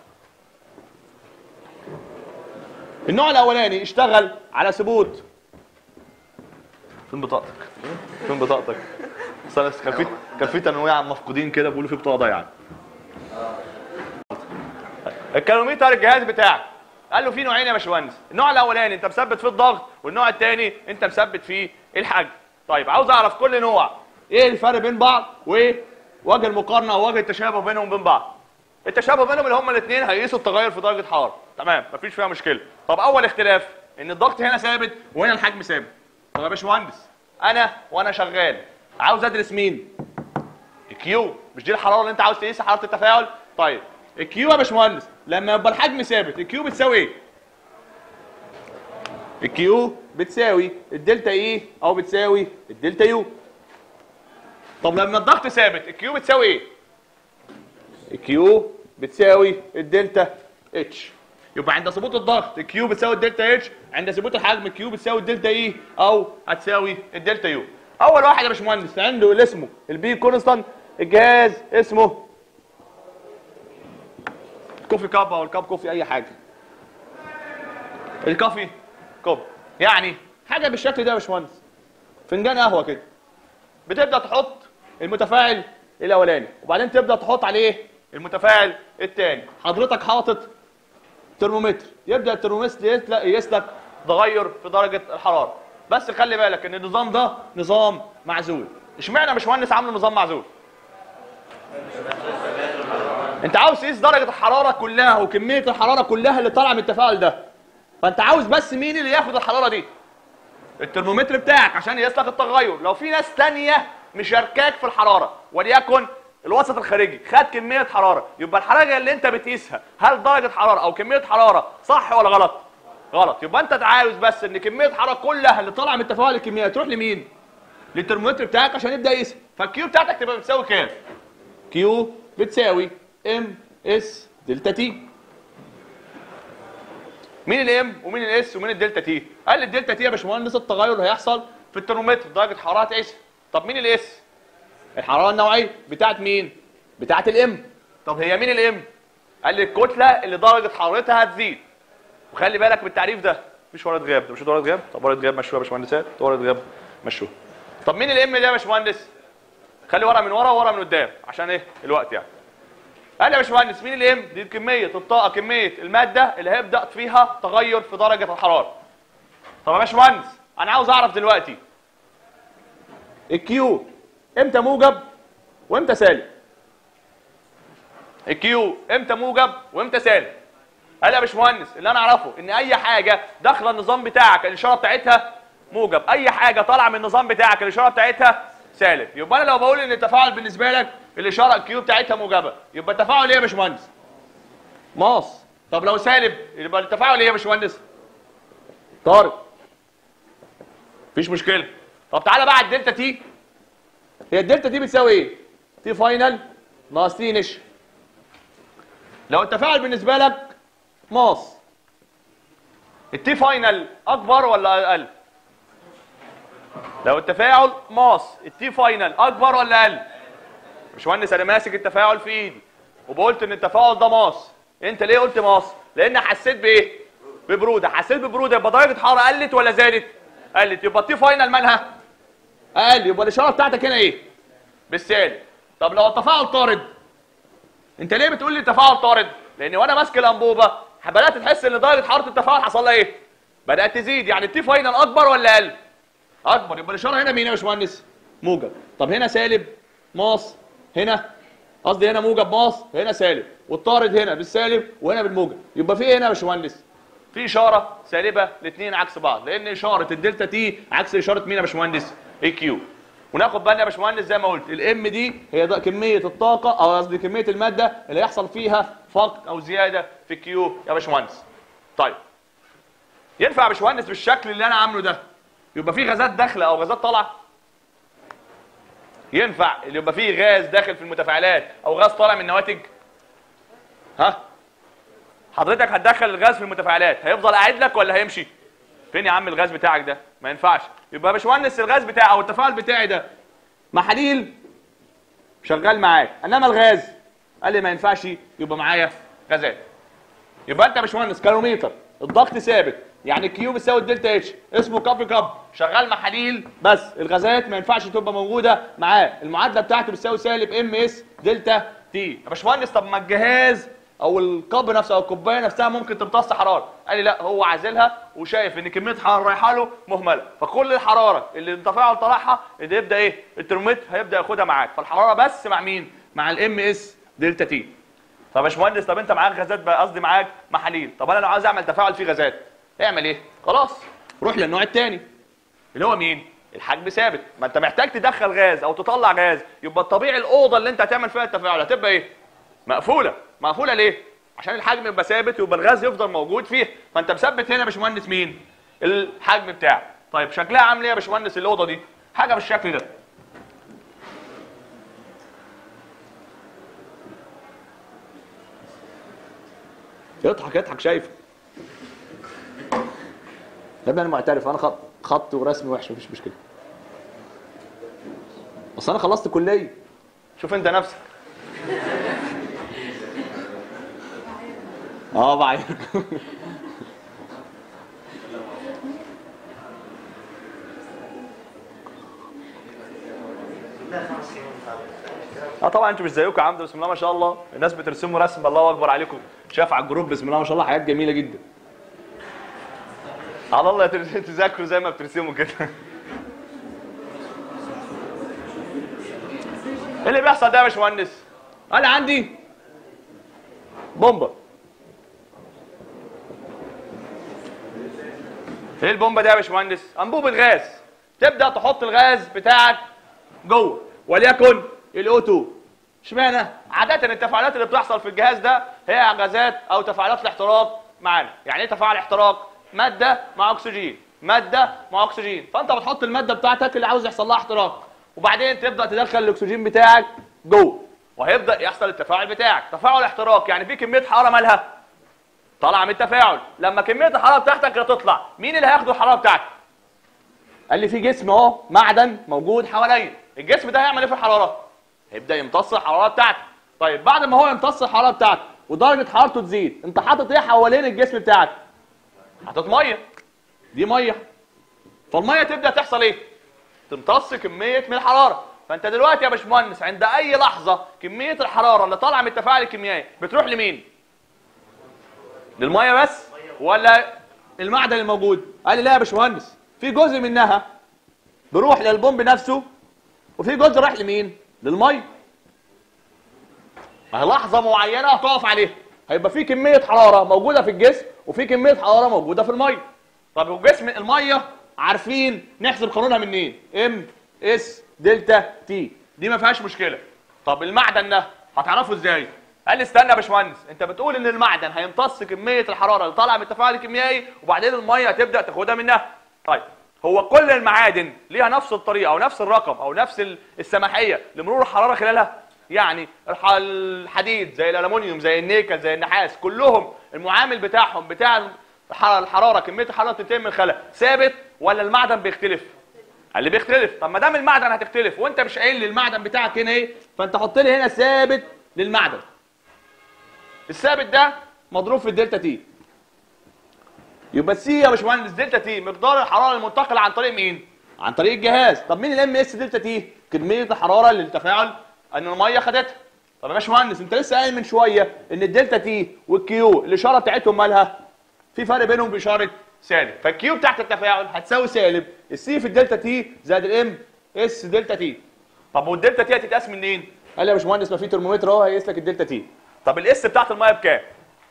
النوع الاولاني اشتغل على ثبوت فين بطاقتك فين بطاقتك أصل أنا كان في كان في تنويع مفقودين كده بيقولوا في بطاقه ضايعه الكالوميتر الجهاز بتاعك قال له في نوعين يا باشمهندس النوع الاولاني انت مثبت فيه الضغط والنوع الثاني انت مثبت فيه الحجم طيب عاوز اعرف كل نوع ايه الفرق بين بعض وايه وجه المقارنه او وجه التشابه بينهم وبين بعض التشابه بينهم اللي هما الاثنين هيقيسوا التغير في درجه حراره تمام مفيش فيها مشكله طب اول اختلاف ان الضغط هنا ثابت وهنا الحجم ثابت طب يا باشمهندس انا وانا شغال عاوز ادرس مين الكيو مش دي الحراره اللي انت عاوز تقيسها حراره التفاعل طيب الكيو يا باشمهندس لما يبقى الحجم ثابت الكيو بتساوي ايه الكيو بتساوي الدلتا اي او بتساوي الدلتا يو طب لما الضغط ثابت الكيو بتساوي ايه الكيو بتساوي الدلتا اتش يبقى عند ثبوت الضغط الكيو بتساوي الدلتا اتش عند ثبوت الحجم الكيو بتساوي الدلتا اي او هتساوي الدلتا يو اول واحد يا باشمهندس عنده اللي اسمه البي كونستانت الجهاز اسمه كوفي كاب او الكاب كوفي اي حاجه الكافي كوب يعني حاجه بالشكل ده يا باشمهندس فنجان قهوه كده بتبدا تحط المتفاعل الاولاني وبعدين تبدا تحط عليه المتفاعل الثاني حضرتك حاطط ترمومتر يبدا الترمومتر يقيس لك- يقيس لك تغير في درجه الحراره بس خلي بالك ان النظام ده نظام معزول اشمعنى يا باشمهندس عامله نظام معزول انت عاوز تقيس درجه الحراره كلها وكميه الحراره كلها اللي طالعه من التفاعل ده فانت عاوز بس مين اللي ياخد الحراره دي الترمومتر بتاعك عشان يقيس لك التغير لو في ناس تانية مشاركاك في الحراره وليكن الوسط الخارجي خد كميه حراره يبقى الحراره اللي انت بتقيسها هل درجه حراره او كميه حراره صح ولا غلط غلط يبقى انت عاوز بس ان كميه الحراره كلها اللي طالعه من التفاعل الكيميائي تروح لمين للترمومتر بتاعك عشان يبدا يقيسها فالكيو بتاعتك تبقى بتساوي كام كيو بتساوي ام اس دلتا تي مين الام ومين الاس ومين الدلتا تي قال لي الدلتا تي يا باشمهندس التغير اللي هيحصل في الترمومتر درجه حراره تعيش طب مين الاس الحراره النوعيه بتاعت مين بتاعت الام طب هي مين الام قال لي الكتله اللي درجه حرارتها هتزيد وخلي بالك من التعريف ده مفيش ورقه غياب ده مش ورقه غياب طب ورقه غياب مشوها يا باشمهندسات ورقه غياب مشوها طب مين الام ده يا باشمهندس خلي ورقه من ورا وورقه من قدام عشان ايه الوقت يعني قال يا باشمهندس مين الام دي كميه الطاقه كميه الماده اللي هيبدا فيها تغير في درجه الحراره طب يا باشمهندس انا عاوز اعرف دلوقتي الكيو امتى موجب وامتى سالب الكيو امتى موجب وامتى سالب قال يا باشمهندس اللي انا اعرفه ان اي حاجه داخله النظام بتاعك الاشاره بتاعتها موجب اي حاجه طالعه من النظام بتاعك الاشاره بتاعتها سالب يبقى انا لو بقول ان التفاعل بالنسبه لك الاشاره الكيو بتاعتها موجبه يبقى التفاعل ايه يا باشمهندس ماس طب لو سالب يبقى التفاعل ايه يا باشمهندس طارق مفيش مشكله طب تعالى بقى على الدلتا تي هي الدلتا تي بتساوي ايه تي فاينل ناقص تي انيشال لو التفاعل بالنسبه لك ماس التي فاينل اكبر ولا اقل لو التفاعل ماس التي فاينل اكبر ولا اقل باشمهندس انا ماسك التفاعل في ايدي وبقولت ان التفاعل ده ماس انت ليه قلت ماس لان حسيت بايه ببروده حسيت ببروده يبقى درجه حراره قلت ولا زادت قلت يبقى التي فاينل مالها اقل يبقى الاشاره بتاعتك هنا ايه بالسالب طب لو التفاعل طارد انت ليه بتقول لي التفاعل طارد لان وانا ماسك الانبوبه بدات تحس ان درجه حراره التفاعل حصل لها ايه بدات تزيد يعني التي فاينل اكبر ولا اقل اكبر يبقى الاشاره هنا مين يا باشمهندس موجب طب هنا سالب ماس هنا قصدي هنا موجب ماس هنا سالب والطارد هنا بالسالب وهنا بالموجب يبقى في ايه هنا يا باشمهندس في اشاره سالبه الاثنين عكس بعض لان اشاره الدلتا تي عكس اشاره مين يا باشمهندس اي كيو وناخد بالنا يا باشمهندس زي ما قلت الام دي هي ده كميه الطاقه او قصدي كميه الماده اللي يحصل فيها فقد او زياده في الكيو يا باشمهندس طيب ينفع يا باشمهندس بالشكل اللي انا عامله ده يبقى في غازات داخله او غازات طالعه ينفع اللي يبقى فيه غاز داخل في المتفاعلات او غاز طالع من النواتج ها حضرتك هتدخل الغاز في المتفاعلات هيفضل قاعد لك ولا هيمشي فين يا عم الغاز بتاعك ده ما ينفعش يبقى يا باشمهندس الغاز بتاعي او التفاعل بتاعي ده محاليل شغال معاك انما الغاز قال لي ما ينفعش يبقى معايا غازات يبقى انت يا باشمهندس كالوميتر الضغط ثابت يعني الكيو بيساوي الدلتا اتش اسمه كابي كاب شغال محاليل بس الغازات ما ينفعش تبقى موجوده معاه المعادله بتاعته بتساوي سالب ام اس دلتا تي يا باشمهندس طب ما الجهاز او القب نفسه او الكوبايه نفسها ممكن تمتص حراره قال لي لا هو عازلها وشايف ان كميه حراره رايحه له مهمله فكل الحراره اللي التفاعل طلعها اللي يبدا ايه الترمومتر هيبدا ياخدها معاك فالحراره بس مع مين مع الام اس دلتا تي طب يا باشمهندس طب انت معاك غازات بقى قصدي معاك محاليل طب انا لو عايز اعمل تفاعل فيه غازات اعمل ايه خلاص روح للنوع الثاني اللي هو مين الحجم ثابت ما انت محتاج تدخل غاز او تطلع غاز يبقى الطبيعي الاوضه اللي انت هتعمل فيها التفاعل هتبقى ايه مقفوله مقفوله ليه عشان الحجم يبقى ثابت يبقى الغاز يفضل موجود فيه فانت مثبت هنا يا باشمهندس مين الحجم بتاعك طيب شكلها عامل ايه يا باشمهندس الاوضه دي حاجه بالشكل ده اضحك اضحك شايف يا ابني انا معترف انا خط خط ورسم وحش مفيش مشكله بس انا خلصت كليه شوف انت نفسك اه بعيرك اه طبعا انتوا مش زيكم يا عم ده بسم الله ما شاء الله الناس بترسموا رسم الله اكبر عليكم شايف على الجروب بسم الله ما شاء الله حاجات جميله جدا على الله تر- تذاكروا زي ما بترسموا كده ايه اللي بيحصل ده يا باشمهندس انا عندي بومبا ايه البومبا دي يا باشمهندس انبوب الغاز تبدا تحط الغاز بتاعك جوه وليكن الاو 2 اشمعنى عاده التفاعلات اللي بتحصل في الجهاز ده هي غازات او تفاعلات الاحتراق معانا يعني ايه تفاعل احتراق ماده مع اكسجين ماده مع اكسجين فانت بتحط الماده بتاعتك اللي عاوز يحصل لها احتراق وبعدين تبدا تدخل الاكسجين بتاعك جوه وهيبدا يحصل التفاعل بتاعك تفاعل احتراق يعني في كميه حراره مالها طالعه من التفاعل لما كميه الحراره بتاعتك هتطلع مين اللي هياخد الحراره بتاعتك قال لي في جسم اهو معدن موجود حواليا الجسم ده هيعمل ايه في الحراره هيبدا يمتص الحراره بتاعتك طيب بعد ما هو يمتص الحراره بتاعتك ودرجه حرارته تزيد انت حاطط ايه حوالين الجسم بتاعك حطيت ميه دي ميه فالميه تبدا تحصل ايه تمتص كميه من الحراره فانت دلوقتي يا باشمهندس عند اي لحظه كميه الحراره اللي طالعه من التفاعل الكيميائي بتروح لمين للميه بس ولا المعدن الموجود قال لي لا يا باشمهندس في جزء منها بيروح للبومب نفسه وفي جزء رايح لمين للميه ما هي لحظه معينه هتقف عليها هيبقى في كميه حراره موجوده في الجسم وفي كميه حراره موجوده في الميه طب وجسم الميه عارفين نحسب قانونها منين ام اس دلتا تي دي ما فيهاش مشكله طب المعدن ده هتعرفه ازاي قال لي استنى يا باشمهندس انت بتقول ان المعدن هيمتص كميه الحراره اللي طالعه من التفاعل الكيميائي وبعدين الميه هتبدا تاخدها منها طيب هو كل المعادن ليها نفس الطريقه او نفس الرقم او نفس ال- السماحيه لمرور الحراره خلالها يعني الح- الحديد زي الالومنيوم زي النيكل زي النحاس كلهم المعامل بتاعهم بتاع الح- الحراره كميه الحراره اللي بتتم من خلالها ثابت ولا المعدن بيختلف قال لي بيختلف طب ما دام المعدن هتختلف وانت مش قايل لي المعدن بتاعك هنا ايه فانت حط لي هنا ثابت للمعدن الثابت ده مضروب في الدلتا تي يبقى السي يا باشمهندس دلتا تي مقدار الحراره المنتقله عن طريق مين عن طريق الجهاز طب مين الام اس دلتا تي كميه الحراره اللي التفاعل ان الميه خدتها طب يا باشمهندس انت لسه قايل من شويه ان الدلتا تي والكيو الاشاره بتاعتهم مالها في فرق بينهم باشاره سالب فالكيو بتاعت التفاعل هتساوي سالب السي في الدلتا تي زائد الام اس دلتا تي طب والدلتا تي هتتقاس منين قال لي يا باشمهندس ما في ترمومتر اهو هيقيس لك الدلتا تي طب الاس بتاعت الميه بكام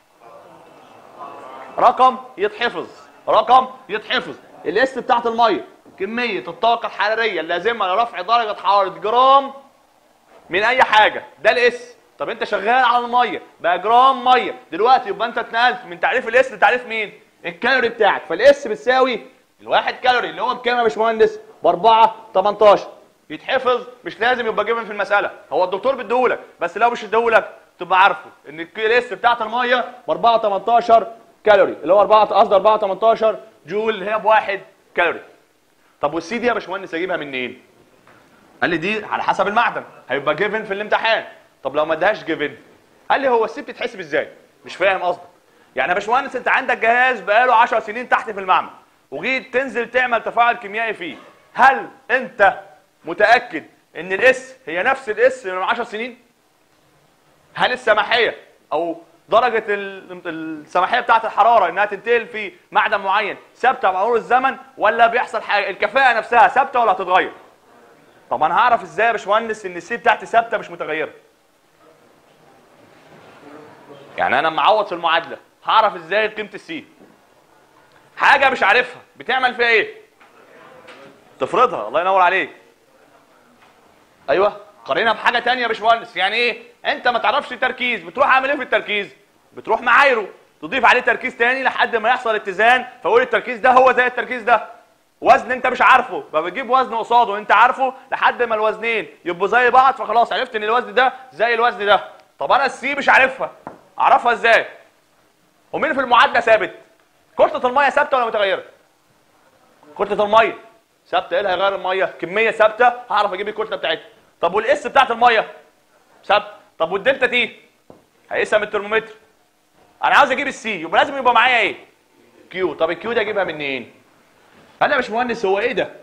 رقم يتحفظ رقم يتحفظ الاس بتاعت الميه كميه الطاقه الحراريه اللازمه لرفع درجه حراره جرام من اي حاجه ده الاس طب انت شغال على الميه بقى جرام ميه دلوقتي يبقى انت اتنقلت من تعريف الاس لتعريف مين الكالوري بتاعك فالاس بتساوي الواحد كالوري اللي هو بكام يا باشمهندس ب 4 18 يتحفظ مش لازم يبقى جيفن في المساله هو الدكتور بيديهولك بس لو مش اديهولك تبقى عارفه ان الاس بتاعت الميه ب 4 18 كالوري اللي هو 4 قصدي 4 18 جول اللي هي بواحد كالوري طب والسي دي يا باشمهندس اجيبها منين؟ قال لي دي على حسب المعدن هيبقى جيفن في الامتحان طب لو ما ادهاش جيفن قال لي هو السي بتتحسب ازاي مش فاهم قصدك يعني يا باشمهندس انت عندك جهاز بقاله 10 سنين تحت في المعمل وجيت تنزل تعمل تفاعل كيميائي فيه هل انت متاكد ان الاس هي نفس الاس من 10 سنين هل السماحيه او درجه ال- السماحيه بتاعه الحراره انها تنتقل في معدن معين ثابته مع مرور الزمن ولا بيحصل حاجه الكفاءه نفسها ثابته ولا هتتغير طب انا هعرف ازاي يا باشمهندس ان السي بتاعتي ثابته مش متغيره يعني انا معوض في المعادله هعرف ازاي قيمه السي حاجه مش عارفها بتعمل فيها ايه تفرضها الله ينور عليك ايوه قارنها بحاجه تانية يا باشمهندس يعني ايه انت ما تعرفش التركيز بتروح عامل ايه في التركيز بتروح معايره تضيف عليه تركيز تاني لحد ما يحصل اتزان فاقول التركيز ده هو زي التركيز ده وزن انت مش عارفه فبتجيب وزن قصاده انت عارفه لحد ما الوزنين يبقوا زي بعض فخلاص عرفت ان الوزن ده زي الوزن ده طب انا السي مش عارفها اعرفها ازاي ومين في المعادله ثابت كتله الميه ثابته ولا متغيره كتله الميه ثابته ايه اللي هيغير الميه كميه ثابته هعرف اجيب الكتله بتاعتها طب والاس بتاعت الميه ثابته طب والدلتا تي هيقيسها من الترمومتر انا عاوز اجيب السي يبقى لازم يبقى معايا ايه كيو طب الكيو ده اجيبها منين قال لي يا باشمهندس هو ايه ده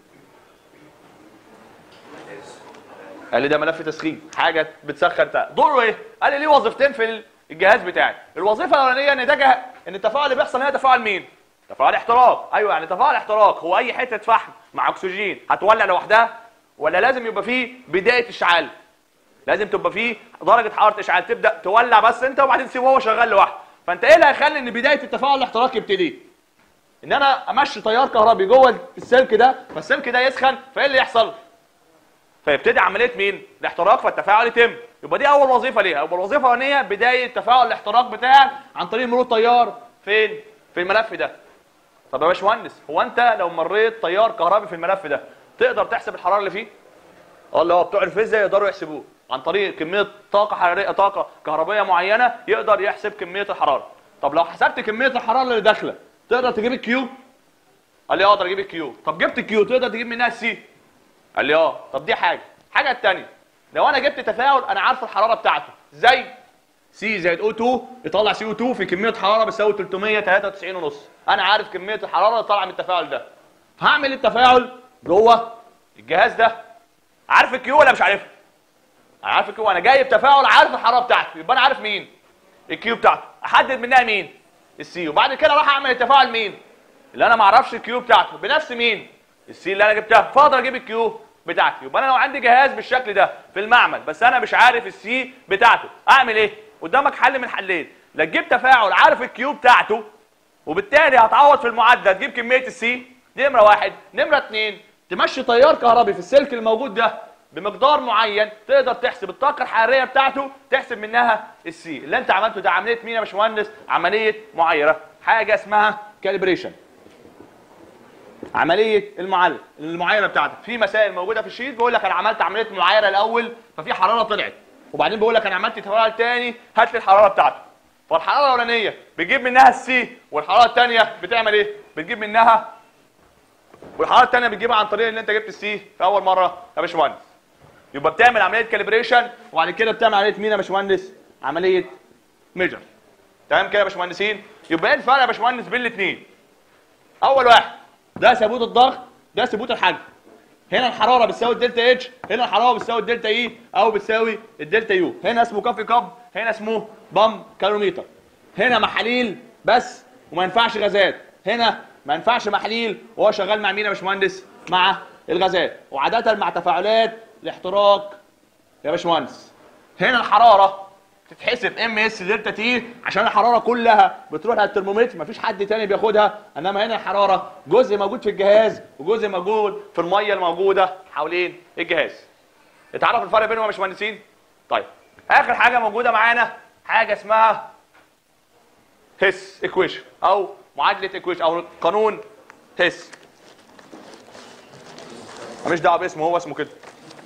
قال لي ده ملف تسخين حاجه بتسخن بتاع دوره ايه قال لي ليه وظيفتين في الجهاز بتاعي الوظيفه الاولانيه ان ده جه... ان التفاعل اللي بيحصل هنا تفاعل مين تفاعل احتراق ايوه يعني تفاعل احتراق هو اي حته فحم مع اكسجين هتولع لوحدها ولا لازم يبقى فيه بدايه اشعال لازم تبقى فيه درجه حراره اشعال تبدا تولع بس انت وبعدين تسيبه هو شغال لوحده فانت ايه اللي هيخلي ان بدايه التفاعل الاحتراقي يبتدي ان انا امشي تيار كهربي جوه السلك ده فالسلك ده يسخن فايه اللي يحصل فيبتدي عمليه مين الاحتراق فالتفاعل يتم يبقى دي اول وظيفه ليها يبقى الوظيفه الاولانيه بدايه تفاعل الاحتراق بتاعك عن طريق مرور تيار فين في الملف ده طب يا باشمهندس هو انت لو مريت تيار كهربي في الملف ده تقدر تحسب الحراره اللي فيه اه اللي هو بتوع الفيزياء يقدروا يحسبوه عن طريق كميه طاقه حراريه طاقه كهربائيه معينه يقدر يحسب كميه الحراره طب لو حسبت كميه الحراره اللي داخله تقدر تجيب الكيو قال لي اه اقدر اجيب الكيو طب جبت الكيو تقدر تجيب منها السي قال لي اه طب دي حاجه الحاجه الثانيه لو انا جبت تفاعل انا عارف الحراره بتاعته زي سي زائد او 2 يطلع سي او 2 في كميه حراره بتساوي 393 ونص انا عارف كميه الحراره اللي طالعه من التفاعل ده هعمل التفاعل جوه الجهاز ده عارف الكيو ولا مش عارفه انا عارف الكيو انا جايب تفاعل عارف الحراره بتاعته يبقى انا عارف مين الكيو بتاعته احدد منها مين السي وبعد كده اروح اعمل التفاعل مين اللي انا ما اعرفش الكيو بتاعته بنفس مين السي اللي انا جبتها فاقدر اجيب الكيو بتاعتي يبقى انا لو عندي جهاز بالشكل ده في المعمل بس انا مش عارف السي بتاعته اعمل ايه قدامك حل من حلين لا تجيب تفاعل عارف الكيو بتاعته وبالتالي هتعوض في المعادله تجيب كميه السي دي نمره واحد نمره اتنين تمشي تيار كهربي في السلك الموجود ده بمقدار معين تقدر تحسب الطاقه الحراريه بتاعته تحسب منها السي اللي انت عملته ده عمليه مين يا باشمهندس عمليه معايره حاجه اسمها كاليبريشن عمليه المعالجه المعايره بتاعتك في مسائل موجوده في الشيت بيقول لك انا عملت عمليه معايره الاول ففي حراره طلعت وبعدين بيقول لك انا عملت تفاعل تاني هات لي الحراره بتاعته فالحراره الاولانيه بتجيب منها السي والحراره الثانيه بتعمل ايه بتجيب منها والحراره الثانيه بتجيبها عن طريق ان انت جبت السي في اول مره يا باشمهندس يبقى بتعمل عمليه كاليبريشن وبعد كده بتعمل عمليه مين يا باشمهندس عمليه ميجر تمام كده يا باشمهندسين يبقى ايه الفرق يا باشمهندس بين الاثنين اول واحد ده ثبوت الضغط ده ثبوت الحجم هنا الحراره بتساوي الدلتا اتش هنا الحراره بتساوي الدلتا اي او بتساوي الدلتا يو هنا اسمه كافي كاب هنا اسمه بام كالوميتر هنا محاليل بس وما ينفعش غازات هنا ما ينفعش محليل وهو شغال مع مين يا باشمهندس مع الغازات وعاده مع تفاعلات الاحتراق يا باشمهندس هنا الحراره تتحسب ام اس دلتا تي عشان الحراره كلها بتروح على الترمومتر مفيش حد تاني بياخدها انما هنا الحراره جزء موجود في الجهاز وجزء موجود في الميه الموجوده حوالين الجهاز اتعرف الفرق بينهم يا باشمهندسين طيب اخر حاجه موجوده معانا حاجه اسمها هيس ايكويشن او معادله ايكويشن او قانون هيس ماليش دعوه باسمه هو اسمه كده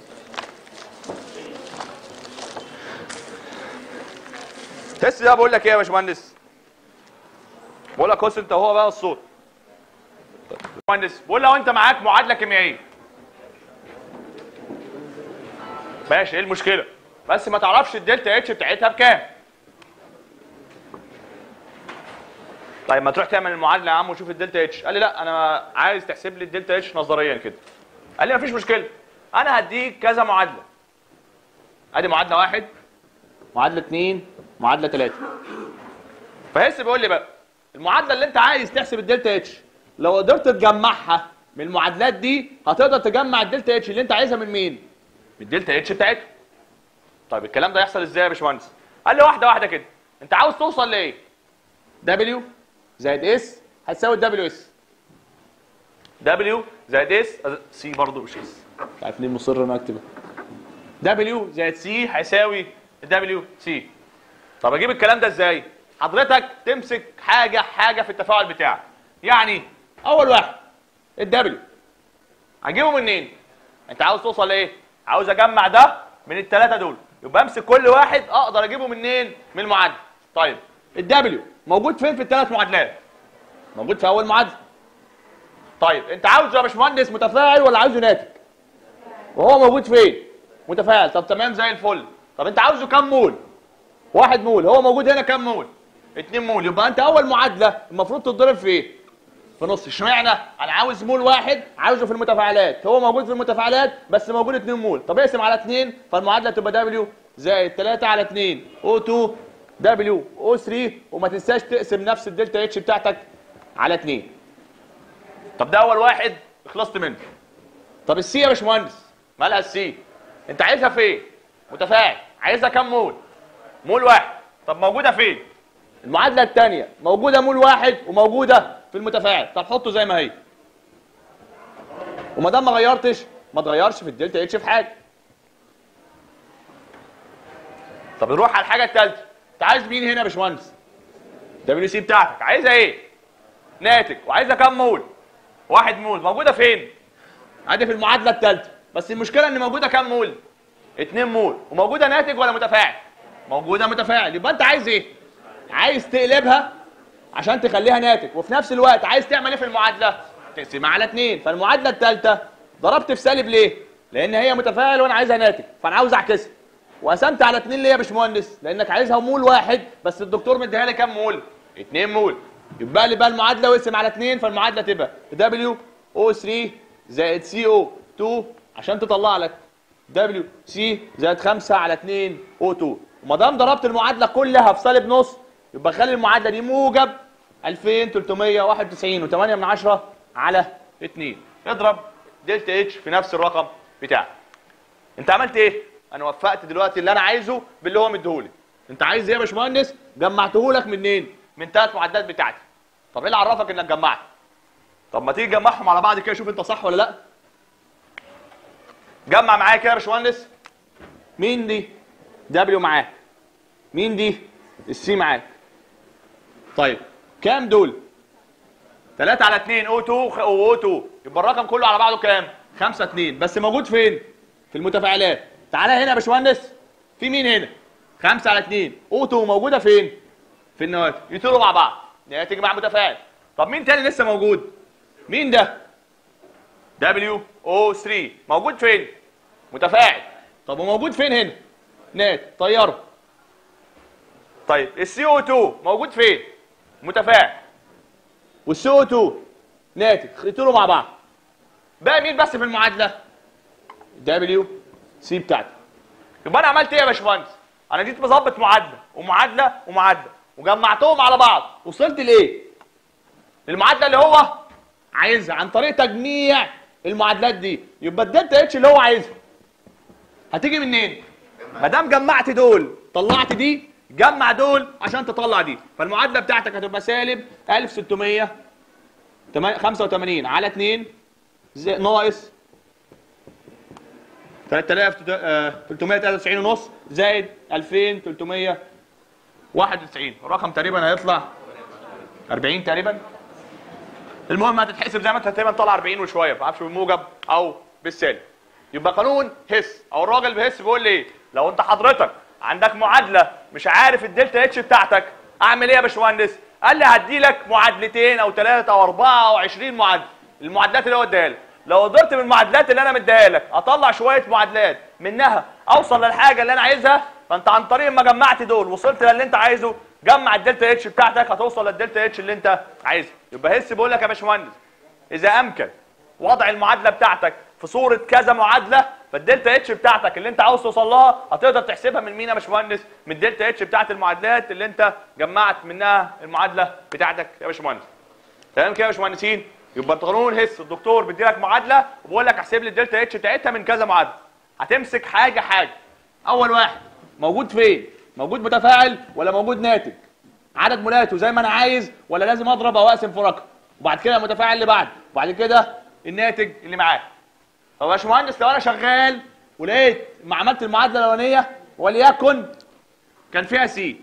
تحس ده بقول لك ايه يا باشمهندس بقول لك بص انت هو بقى الصوت باشمهندس بقول لو انت معاك معادله كيميائيه ماشي ايه المشكله بس ما تعرفش الدلتا اتش بتاعتها بكام طيب ما تروح تعمل المعادله يا عم وشوف الدلتا اتش قال لي لا انا عايز تحسب لي الدلتا اتش نظريا كده قال لي مفيش مشكله انا هديك كذا معادله ادي معادله واحد معادله اثنين معادله ثلاثه فهس بيقول لي بقى المعادله اللي انت عايز تحسب الدلتا اتش لو قدرت تجمعها من المعادلات دي هتقدر تجمع الدلتا اتش اللي انت عايزها من مين من الدلتا اتش بتاعتها طيب الكلام ده يحصل ازاي يا باشمهندس قال لي واحده واحده كده انت عاوز توصل لايه دبليو زائد اس هتساوي الدبليو اس دبليو زائد اس سي برضه مش اس مش عارف ليه مصر انا اكتب دبليو زائد سي هيساوي دبليو سي طب اجيب الكلام ده ازاي حضرتك تمسك حاجه حاجه في التفاعل بتاعك يعني اول واحد الدبليو هجيبه منين انت عاوز توصل لايه عاوز اجمع ده من الثلاثه دول يبقى امسك كل واحد اقدر اجيبه منين من المعادله طيب الدبليو موجود فين في الثلاث معادلات موجود في اول معادله طيب انت عاوزه يا باشمهندس متفاعل ولا عاوزه ناتج وهو موجود فين متفاعل طب تمام زي الفل طب انت عاوزه كام مول واحد مول هو موجود هنا كام مول اتنين مول يبقى انت اول معادله المفروض تتضرب في ايه في نص اشمعنى انا عاوز مول واحد عاوزه في المتفاعلات هو موجود في المتفاعلات بس موجود 2 مول طب اقسم على 2 فالمعادله تبقى دبليو زائد 3 على 2 او 2 دبليو او 3 وما تنساش تقسم نفس الدلتا اتش بتاعتك على 2 طب ده اول واحد خلصت منه طب السي يا باشمهندس مالها السي انت عايزها فين متفاعل عايزها كام مول مول واحد طب موجوده فين المعادله الثانيه موجوده مول واحد وموجوده في المتفاعل طب حطه زي ما هي وما دام ما غيرتش ما تغيرش في الدلتا اتش في حاجه طب نروح على الحاجه الثالثه انت عايز مين هنا يا باشمهندس دبليو سي بتاعتك عايزها ايه ناتج وعايزها كام مول واحد مول موجوده فين ادي في المعادله الثالثه بس المشكله ان موجوده كام مول اتنين مول وموجوده ناتج ولا متفاعل موجوده متفاعل يبقى انت عايز ايه عايز تقلبها عشان تخليها ناتج وفي نفس الوقت عايز تعمل ايه في المعادله تقسمها على اتنين فالمعادله الثالثه ضربت في سالب ليه لان هي متفاعل وانا عايزها ناتج فانا عاوز اعكسها وقسمت على 2 ليه يا باشمهندس لانك عايزها مول واحد بس الدكتور مديها لي كام مول 2 مول يبقى لي بقى المعادله واقسم على 2 فالمعادله تبقى دبليو او 3 زائد سي او 2 عشان تطلع لك دبليو سي زائد 5 على 2 او 2 وما دام ضربت المعادله كلها في سالب نص يبقى خلي المعادله دي موجب 2391 و8 من 10 على 2 اضرب دلتا اتش في نفس الرقم بتاعك انت عملت ايه انا وفقت دلوقتي اللي انا عايزه باللي هو مديهولي انت عايز ايه يا باشمهندس جمعته لك منين من ثلاث معدات بتاعتي طب ايه اللي عرفك انك جمعت طب ما تيجي تجمعهم على بعض كده شوف انت صح ولا لا جمع معايا كده يا باشمهندس مين دي دبليو معاك مين دي السي معاك طيب كام دول 3 على 2 او 2 او 2 يبقى الرقم كله على بعضه كام 5 2 بس موجود فين في المتفاعلات تعالى هنا يا باشمهندس في مين هنا 5 على 2 او 2 موجوده فين في النواتج يطيروا مع بعض ناتج مع متفاعل طب مين تاني لسه موجود مين ده دبليو او 3 موجود فين متفاعل طب وموجود فين هنا نات طيره طيب السي او 2 موجود فين متفاعل والسي او 2 ناتج يطيروا مع بعض بقى مين بس في المعادله دبليو سي بتاعتي يبقى انا عملت ايه يا باشمهندس انا جيت مظبط معادله ومعادله ومعادله وجمعتهم على بعض وصلت لايه المعادله اللي هو عايزها عن طريق تجميع المعادلات دي يبقى الدلتا اتش اللي هو عايزها هتيجي منين ما دام جمعت دول طلعت دي جمع دول عشان تطلع دي فالمعادله بتاعتك هتبقى سالب 1685 على 2 زي- ناقص 3393 ونص زائد 2391 الرقم تقريبا هيطلع 40 تقريبا المهم هتتحسب زي ما انت تقريبا طالع 40 وشويه ما اعرفش بالموجب او بالسالب يبقى قانون هس او الراجل بهس بيقول لي ايه لو انت حضرتك عندك معادله مش عارف الدلتا اتش بتاعتك اعمل ايه يا باشمهندس قال لي هدي لك معادلتين او ثلاثه او اربعه او 20 معادله المعادلات اللي هو اداها لك لو قدرت من المعادلات اللي انا مديها لك اطلع شويه معادلات منها اوصل للحاجه اللي انا عايزها فانت عن طريق ما جمعت دول وصلت للي انت عايزه جمع الدلتا اتش بتاعتك هتوصل للدلتا اتش اللي انت عايزه يبقى هس بيقول لك يا باشمهندس اذا امكن وضع المعادله بتاعتك في صوره كذا معادله فالدلتا اتش بتاعتك اللي انت عاوز توصل لها هتقدر تحسبها من مين يا باشمهندس من الدلتا اتش بتاعت المعادلات اللي انت جمعت منها المعادله بتاعتك يا باشمهندس تمام كده يا باشمهندسين يبقى انت قانون هس الدكتور بيدي لك معادله وبيقول لك احسب لي الدلتا اتش بتاعتها من كذا معادله هتمسك حاجه حاجه اول واحد موجود فين موجود متفاعل ولا موجود ناتج عدد مولاته زي ما انا عايز ولا لازم اضرب او اقسم في رقم وبعد كده المتفاعل اللي بعد وبعد كده الناتج اللي معاه طب يا باشمهندس لو انا شغال ولقيت ما عملت المعادله الاولانيه وليكن كان فيها سي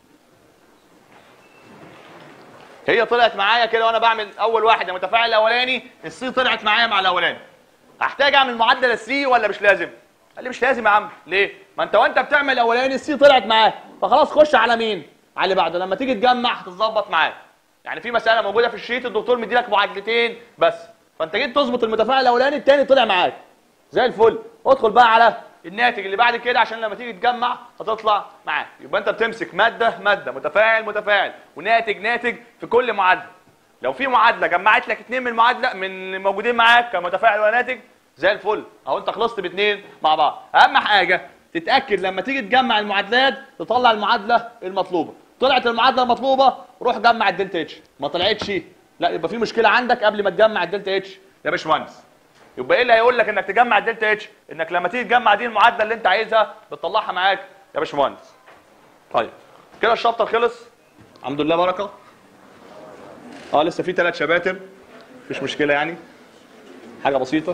هي طلعت معايا كده وانا بعمل اول واحد المتفاعل الاولاني السي طلعت معايا مع الاولاني احتاج اعمل معدل السي ولا مش لازم قال لي مش لازم يا عم ليه ما انت وانت بتعمل الاولاني السي طلعت معاه فخلاص خش على مين على اللي بعده لما تيجي تجمع هتتظبط معاك يعني في مساله موجوده في الشيت الدكتور مديلك معادلتين بس فانت جيت تظبط المتفاعل الاولاني الثاني طلع معاك زي الفل ادخل بقى على الناتج اللي بعد كده عشان لما تيجي تجمع هتطلع معاك يبقى انت بتمسك ماده ماده متفاعل متفاعل وناتج ناتج في كل معادله لو في معادله جمعت لك اثنين من المعادله من اللي موجودين معاك كمتفاعل وناتج زي الفل اهو انت خلصت باثنين مع بعض اهم حاجه تتاكد لما تيجي تجمع المعادلات تطلع المعادله المطلوبه طلعت المعادله المطلوبه روح جمع الدلتا اتش ما طلعتش لا يبقى في مشكله عندك قبل ما تجمع الدلتا اتش يا باشمهندس يبقى ايه اللي هيقول لك انك تجمع الدلتا اتش انك لما تيجي تجمع دي المعادله اللي انت عايزها بتطلعها معاك يا باشمهندس طيب كده الشابتر خلص الحمد لله بركه اه لسه في ثلاث شباتر مفيش مشكله يعني حاجه بسيطه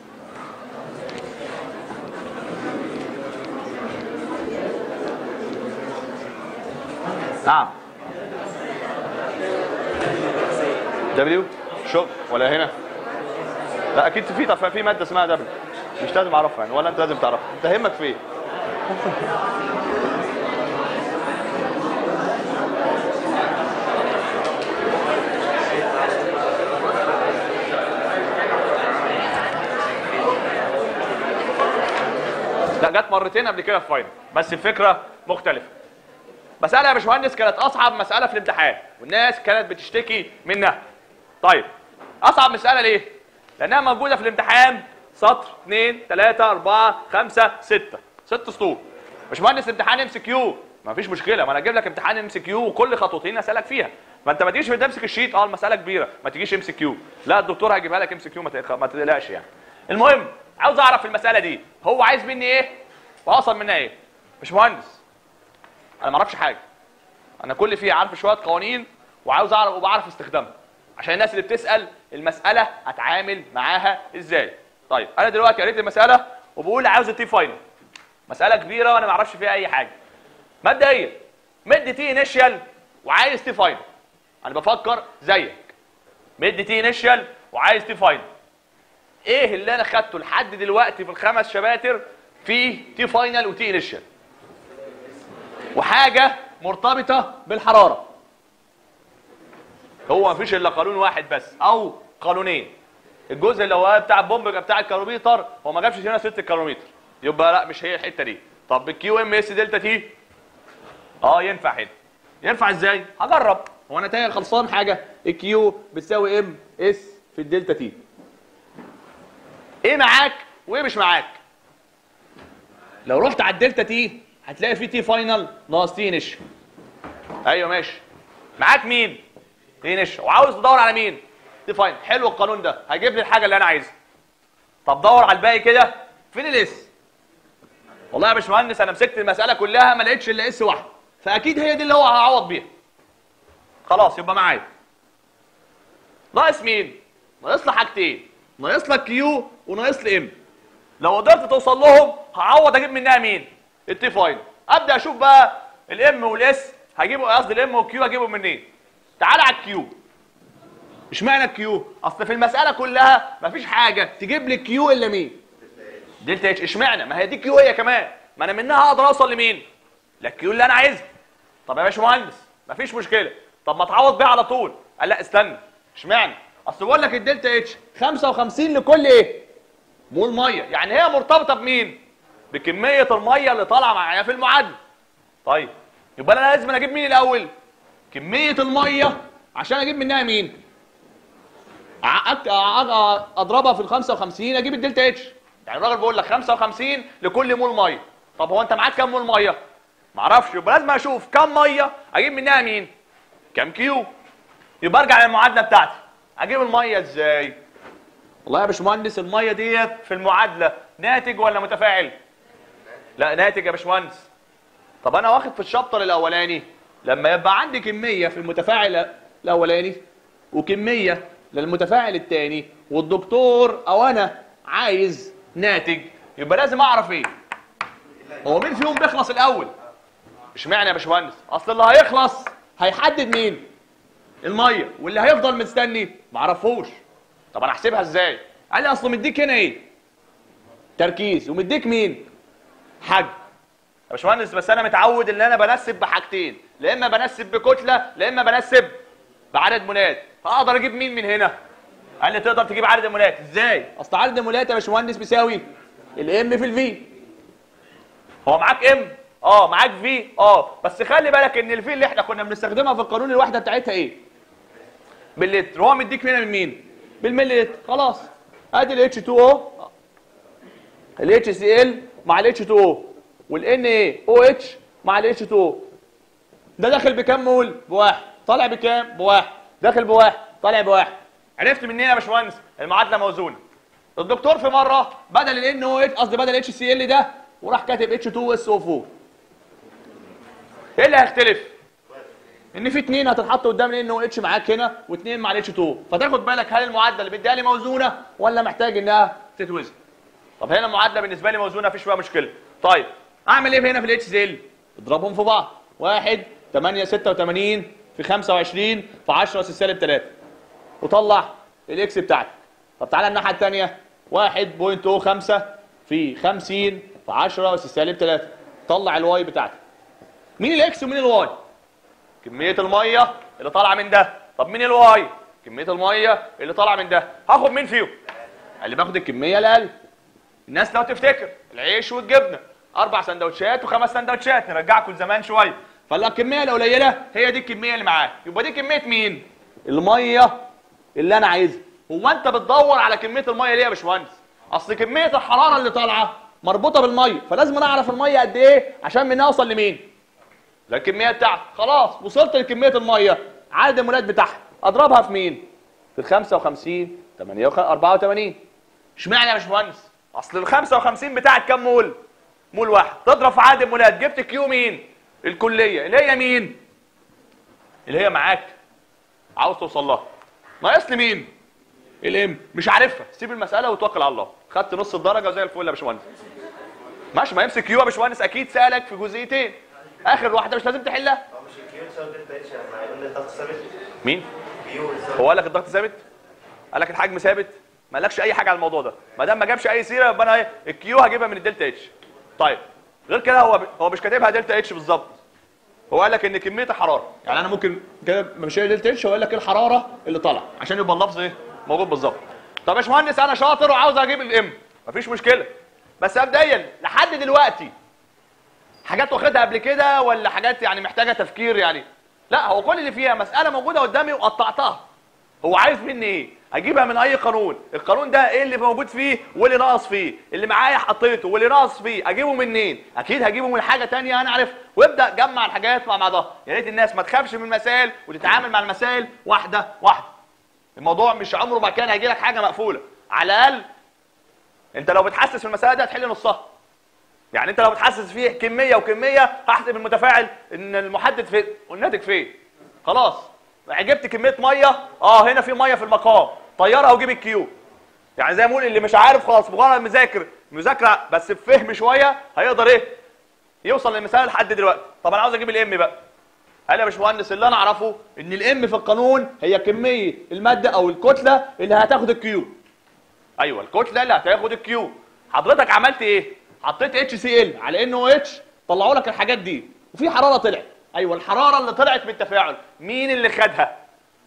نعم دبليو شغل ولا هنا لا اكيد في طف- في ماده اسمها دبليو مش لازم اعرفها يعني ولا انت لازم تعرفها انت همك في ايه لا وجت مرتين قبل كده في فاينل بس الفكره مختلفه مساله يا باشمهندس كانت اصعب مساله في الامتحان والناس كانت بتشتكي منها طيب اصعب مساله ليه لانها موجوده في الامتحان سطر 2 3 4 5 6 ست سطور باشمهندس امتحان ام سي كيو ما فيش مشكله ما انا اجيب لك امتحان ام سي كيو وكل خطوتين اسالك فيها ما انت ما تجيش تمسك الشيت اه المساله كبيره ما تجيش ام سي كيو لا الدكتور هيجيبها لك ام سي كيو ما تقلق- ما تقلقش يعني المهم عاوز اعرف في المساله دي هو عايز مني ايه وهوصل منها ايه باشمهندس انا ما اعرفش حاجه انا كل اللي فيه عارف شويه قوانين وعاوز اعرف وبعرف استخدامها عشان الناس اللي بتسال المساله اتعامل معاها ازاي طيب انا دلوقتي قريت المساله وبقول عاوز التي فاينل مساله كبيره وانا ما اعرفش فيها اي حاجه مبدئيا مد تي انيشال وعايز تي فاينل انا بفكر زيك مد تي انيشال وعايز تي فاينل ايه اللي انا خدته لحد دلوقتي في الخمس شباتر في تي فاينل وتي انيشال وحاجه مرتبطه بالحراره هو مفيش الا قانون واحد بس او قانونين الجزء اللي هو بتاع البومب بتاع الكالوريمتر هو ما جابش هنا ست الكالوريمتر يبقى لا مش هي الحته دي طب بالكيو ام اس دلتا تي اه ينفع هنا ينفع ازاي هجرب هو انا تايه خلصان حاجه الكيو بتساوي ام اس في الدلتا تي ايه معاك وايه مش معاك لو رحت على الدلتا تي هتلاقي في تي فاينل ناقص تي انيشال ايوه ماشي معاك مين تي انيشال وعاوز تدور على مين تي فاينل حلو القانون ده هيجيب لي الحاجه اللي انا عايزها طب دور على الباقي كده فين الاس والله يا باشمهندس انا مسكت المساله كلها ما لقيتش الا اس واحده فاكيد هي دي اللي هو هعوض بيها خلاص يبقى معايا ناقص مين ناقص لي حاجتين ناقص لك كيو وناقص لي ام لو قدرت توصل لهم هعوض اجيب منها مين التي فاينل ابدا اشوف بقى الام والاس هجيبه قصدي الام والكيو هجيبهم منين تعال على الكيو اشمعنى الكيو اصل في المساله كلها مفيش حاجه تجيب لي الكيو الا مين دلتا اتش اشمعنى ما هي دي كيو هي كمان ما انا منها اقدر اوصل لمين للكيو اللي انا عايزها طب يا باشمهندس مفيش مشكله طب ما تعوض بيها على طول قال لا استنى اشمعنى اصل بقول لك الدلتا اتش 55 لكل ايه مول ميه يعني هي مرتبطه بمين بكميه الميه اللي طالعه معايا في المعادله طيب يبقى انا لازم اجيب مين الاول كميه الميه عشان اجيب منها مين ع- أك- أ- أ- اضربها في ال 55 اجيب الدلتا اتش يعني الراجل بيقول لك 55 لكل مول ميه طب هو انت معاك كام مول ميه معرفش يبقى لازم اشوف كام ميه اجيب منها مين كام كيو يبقى ارجع للمعادله بتاعتي اجيب الميه ازاي والله يا باشمهندس الميه ديت في المعادله ناتج ولا متفاعل لا ناتج يا باشمهندس طب انا واخد في الشابتر الاولاني لما يبقى عندي كميه في المتفاعل الاولاني وكميه للمتفاعل الثاني والدكتور او انا عايز ناتج يبقى لازم اعرف ايه هو مين فيهم بيخلص الاول اشمعنى يا باشمهندس اصل اللي هيخلص هيحدد مين الميه واللي هيفضل مستني معرفوش طب انا احسبها ازاي قال لي اصل مديك هنا ايه تركيز ومديك مين حجم يا باشمهندس بس انا متعود ان انا بنسب بحاجتين لا اما بنسب بكتله لا اما بنسب بعدد مولات فاقدر اجيب مين من هنا قال لي تقدر تجيب عدد المولات ازاي اصل عدد المولات يا باشمهندس بيساوي الام في الفي هو معاك ام اه معاك في اه بس خلي بالك ان الفي اللي احنا كنا بنستخدمها في القانون الوحده بتاعتها ايه باللتر هو مديك هنا من مين بالملي لتر خلاص ادي ال H2O ال HCl مع ال H2O وال NaOH مع ال H2O ده داخل بكام مول بواحد طالع بكام بواحد داخل بواحد طالع بواحد عرفت منين يا باشمهندس المعادله موزونه الدكتور في مره بدل ال NaOH قصدي بدل ال HCl ده وراح كاتب H2SO4 ايه اللي هيختلف ان في اتنين هتتحط قدام ال NaOH اتش معاك هنا واتنين مع ال H2 فتاخد بالك هل المعادله اللي بيديها لي موزونه ولا محتاج انها تتوزن طب هنا المعادله بالنسبه لي موزونه مفيش فيها مشكله طيب اعمل ايه هنا في الاتش زيل اضربهم في بعض واحد 8 86 في 25 في 10 اس سالب 3 وطلع الاكس بتاعتك طب تعالى الناحيه الثانيه 1.05 في 50 في 10 اس سالب 3 طلع الواي بتاعتك مين الاكس ومين الواي كميه الميه اللي طالعه من ده طب مين الواي كميه الميه اللي طالعه من ده هاخد مين فيهم اللي باخد الكميه الاقل الناس لو تفتكر العيش والجبنه اربع سندوتشات وخمس سندوتشات نرجعكم لزمان شويه فالكميه القليله هي دي الكميه اللي معاك يبقى دي كميه مين الميه اللي انا عايزها هو انت بتدور على كميه الميه ليه يا باشمهندس اصل كميه الحراره اللي طالعه مربوطه بالميه فلازم نعرف الميه قد ايه عشان منها اوصل لمين للكميه بتاعتي خلاص وصلت لكميه الميه عدد المولات بتاعها اضربها في مين في ال 55 58 84 اشمعنى يا باشمهندس اصل ال 55 بتاعت كام مول مول واحد تضرب في عدد المولات جبت كيو مين الكليه اللي هي مين اللي هي معاك عاوز توصل لها ناقص لي مين الام مش عارفها سيب المساله وتوكل على الله خدت نص الدرجه وزي الفل يا باشمهندس ماشي ما يمسك كيو يا باشمهندس اكيد سالك في جزئيتين اخر واحده مش لازم تحلها هو مش الكيو تساوي دلتا اتش لما يقول لي الضغط ثابت مين كيو يساوي هو قال لك الضغط ثابت قال لك الحجم ثابت ما قالكش اي حاجه على الموضوع ده ما دام ما جابش اي سيره يبقى انا ايه الكيو هجيبها من الدلتا اتش طيب غير كده هو هو مش كاتبها دلتا اتش بالظبط هو قال لك ان كميه الحراره يعني انا ممكن كده مش هي دلتا اتش هو قال لك الحراره اللي طالعه عشان يبقى اللفظ ايه موجود بالظبط طب يا باشمهندس انا شاطر وعاوز اجيب الام مفيش مشكله بس مبدئيا لحد دلوقتي حاجات واخدها قبل كده ولا حاجات يعني محتاجه تفكير يعني لا هو كل اللي فيها مساله موجوده قدامي وقطعتها هو عايز مني ايه اجيبها من اي قانون القانون ده ايه اللي موجود فيه واللي ناقص فيه اللي معايا حطيته واللي ناقص فيه اجيبه منين اكيد هجيبه من حاجه تانية انا عارف وابدا جمع الحاجات مع بعضها يا ريت الناس ما تخافش من المسائل وتتعامل مع المسائل واحده واحده الموضوع مش عمره ما كان هيجي لك حاجه مقفوله على الاقل انت لو بتحسس في المساله دي هتحل نصها يعني انت لو بتحسس فيه كميه وكميه هحسب المتفاعل ان المحدد فين والناتج فين خلاص جبت كميه ميه اه هنا في ميه في المقام طيرها وجيب الكيو يعني زي ما اقول اللي مش عارف خلاص مجرد مذاكر مذاكره بس بفهم شويه هيقدر ايه يوصل للمثال لحد دلوقتي طب انا عاوز اجيب الام بقى قال يا باشمهندس اللي انا اعرفه ان الام في القانون هي كميه الماده او الكتله اللي هتاخد الكيو ايوه الكتله اللي هتاخد الكيو حضرتك عملت ايه حطيت اتش سي ال على ان او اتش طلعوا لك الحاجات دي وفي حراره طلعت ايوه الحراره اللي طلعت من التفاعل مين اللي خدها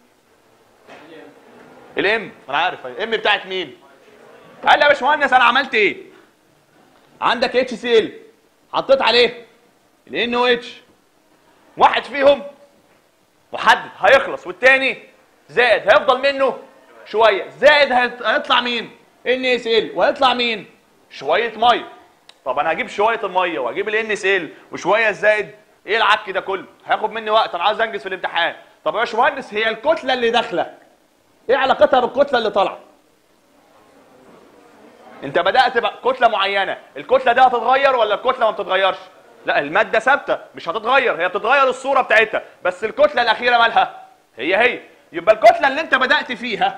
الام انا عارف الام بتاعت مين قال لي يا باشمهندس انا عملت ايه عندك اتش سي ال حطيت عليه الان او اتش واحد فيهم محدد هيخلص والتاني زائد هيفضل منه شويه زائد هيط- هيطلع مين ان اس ال وهيطلع مين شويه ميه طب انا هجيب شويه الميه وهجيب الان اس ال وشويه الزائد ايه العك ده كله هياخد مني وقت انا عايز انجز في الامتحان طب يا باشمهندس هي الكتله اللي داخله ايه علاقتها بالكتله اللي طالعه انت بدات بقى كتله معينه الكتله دي هتتغير ولا الكتله ما بتتغيرش لا الماده ثابته مش هتتغير هي بتتغير الصوره بتاعتها بس الكتله الاخيره مالها هي هي يبقى الكتله اللي انت بدات فيها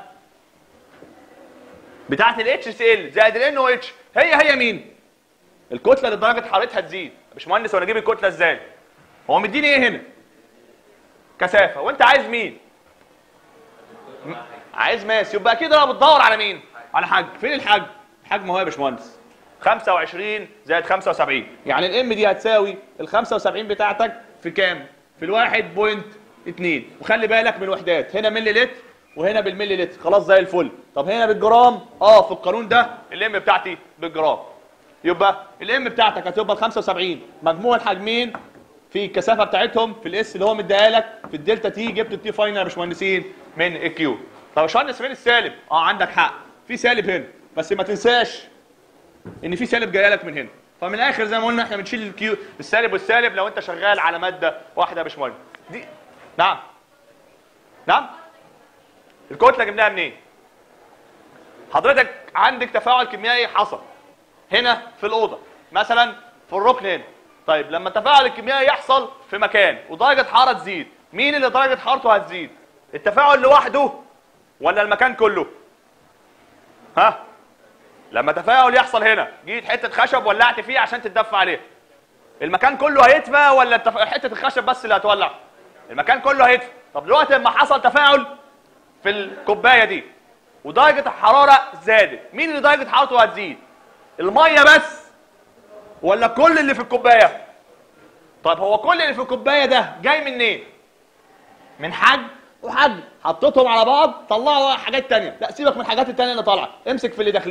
بتاعه الاتش سي ال زائد الان او اتش هي هي مين الكتله اللي درجه حرارتها تزيد يا باشمهندس وانا اجيب الكتله ازاي هو مديني ايه هنا كثافه وانت عايز مين م- عايز ماس يبقى اكيد انا بتدور على مين على حجم فين الحجم الحجم هو يا باشمهندس 25 زائد 75 يعني الام دي هتساوي ال 75 بتاعتك في كام في الواحد بوينت 2 وخلي بالك من الوحدات هنا ملي لتر وهنا بالملي لتر خلاص زي الفل طب هنا بالجرام اه في القانون ده الام بتاعتي بالجرام يبقى الام بتاعتك هتبقى ال 75 مجموع الحجمين في الكثافه بتاعتهم في الاس اللي هو مديها لك في الدلتا تي جبت التي فاينل يا باشمهندسين من الكيو طب يا باشمهندس فين السالب اه عندك حق في سالب هنا بس ما تنساش ان في سالب جايه لك من هنا فمن الاخر زي ما قلنا احنا بنشيل الكيو السالب والسالب لو انت شغال على ماده واحده يا باشمهندس دي نعم نعم الكتله جبناها منين حضرتك عندك تفاعل كيميائي حصل هنا في الاوضه مثلا في الركن هنا طيب لما التفاعل الكيميائي يحصل في مكان ودرجه حراره تزيد مين اللي درجه حرارته هتزيد التفاعل لوحده ولا المكان كله ها لما تفاعل يحصل هنا جيت حته خشب ولعت فيه عشان تتدفى عليه المكان كله هيدفى ولا التف... حته الخشب بس اللي هتولع المكان كله هيدفى طب دلوقتي لما حصل تفاعل في الكوبايه دي ودرجه الحراره زادت مين اللي درجه حرارته هتزيد الميه بس ولا كل اللي في الكوبايه طب هو كل اللي في الكوبايه ده جاي منين من حجم وحجم حطيتهم على بعض طلعوا بقى حاجات تانية لا سيبك من الحاجات التانية اللي طالعه امسك في اللي داخلين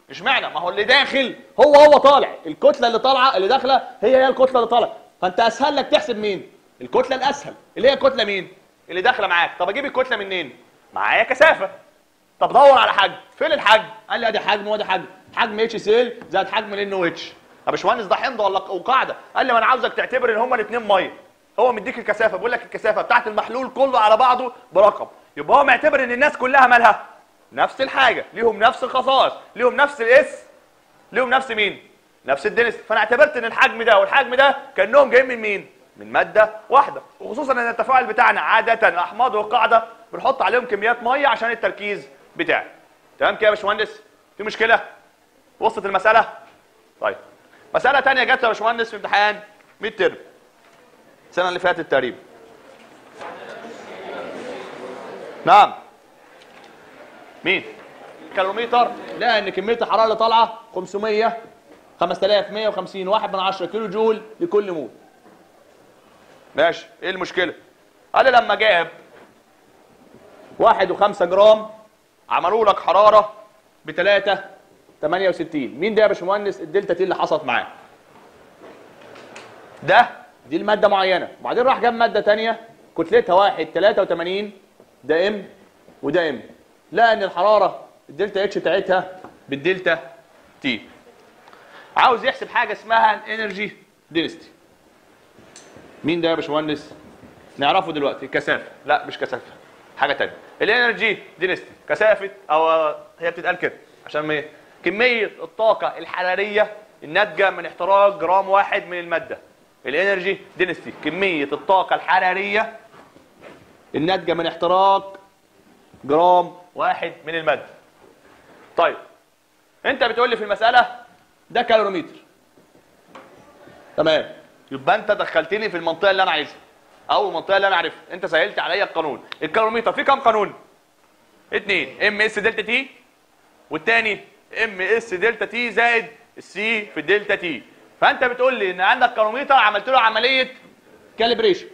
اشمعنى ما هو اللي داخل هو هو طالع الكتله اللي طالعه اللي داخله هي هي الكتله اللي طالعه فانت اسهل لك تحسب مين الكتله الاسهل اللي هي الكتله مين اللي داخله معاك طب اجيب الكتله منين معايا كثافه طب دور على حجم فين الحجم قال لي ادي حجم وادي حجم حجم اتش سيل زائد حجم الان او اتش يا باشمهندس ده حمض ولا وقاعده قال لي ما انا عاوزك تعتبر ان هما الاثنين ميه هو مديك الكثافه بيقول لك الكثافه بتاعت المحلول كله على بعضه برقم يبقى هو معتبر ان الناس كلها مالها نفس الحاجه ليهم نفس الخصائص ليهم نفس الاس ليهم نفس مين نفس الدنس فانا اعتبرت ان الحجم ده والحجم ده كانهم جايين من مين من ماده واحده وخصوصا ان التفاعل بتاعنا عاده الاحماض والقاعده بنحط عليهم كميات ميه عشان التركيز بتاعي تمام كده يا باشمهندس في مشكله وصلت المساله طيب مساله تانية جت يا باشمهندس في امتحان ميد ترم السنه اللي فاتت تقريبا نعم مين كالومتر لقى ان كميه الحراره اللي طالعه 500 5150 واحد من 10 كيلو جول لكل مول ماشي ايه المشكله قال لي لما جاب واحد وخمسة جرام عملوا لك حراره ب 3 68 مين ده يا باشمهندس الدلتا تي اللي حصلت معاه ده دي الماده معينه وبعدين راح جاب ماده تانية كتلتها واحد 83 ده ام وده ام لقى ان الحراره الدلتا اتش بتاعتها بالدلتا تي عاوز يحسب حاجه اسمها الانرجي دينستي مين ده يا باشمهندس نعرفه دلوقتي كثافه لا مش كثافه حاجه تانية الانرجي دينستي كثافه او هي بتتقال كده عشان ما إيه؟ كميه الطاقه الحراريه الناتجه من احتراق جرام واحد من الماده الانرجي دينستي كميه الطاقه الحراريه الناتجه من احتراق جرام واحد من الماده طيب انت بتقول لي في المساله ده كالوريمتر تمام يبقى انت دخلتني في المنطقه اللي انا عايزها او المنطقه اللي انا عارفها انت سهلت عليا القانون الكالوريمتر فيه كام قانون اتنين ام اس دلتا تي والتاني ام اس دلتا تي زائد السي في الدلتا تي فانت بتقول لي ان عندك كالوريمتر عملت له عمليه كاليبريشن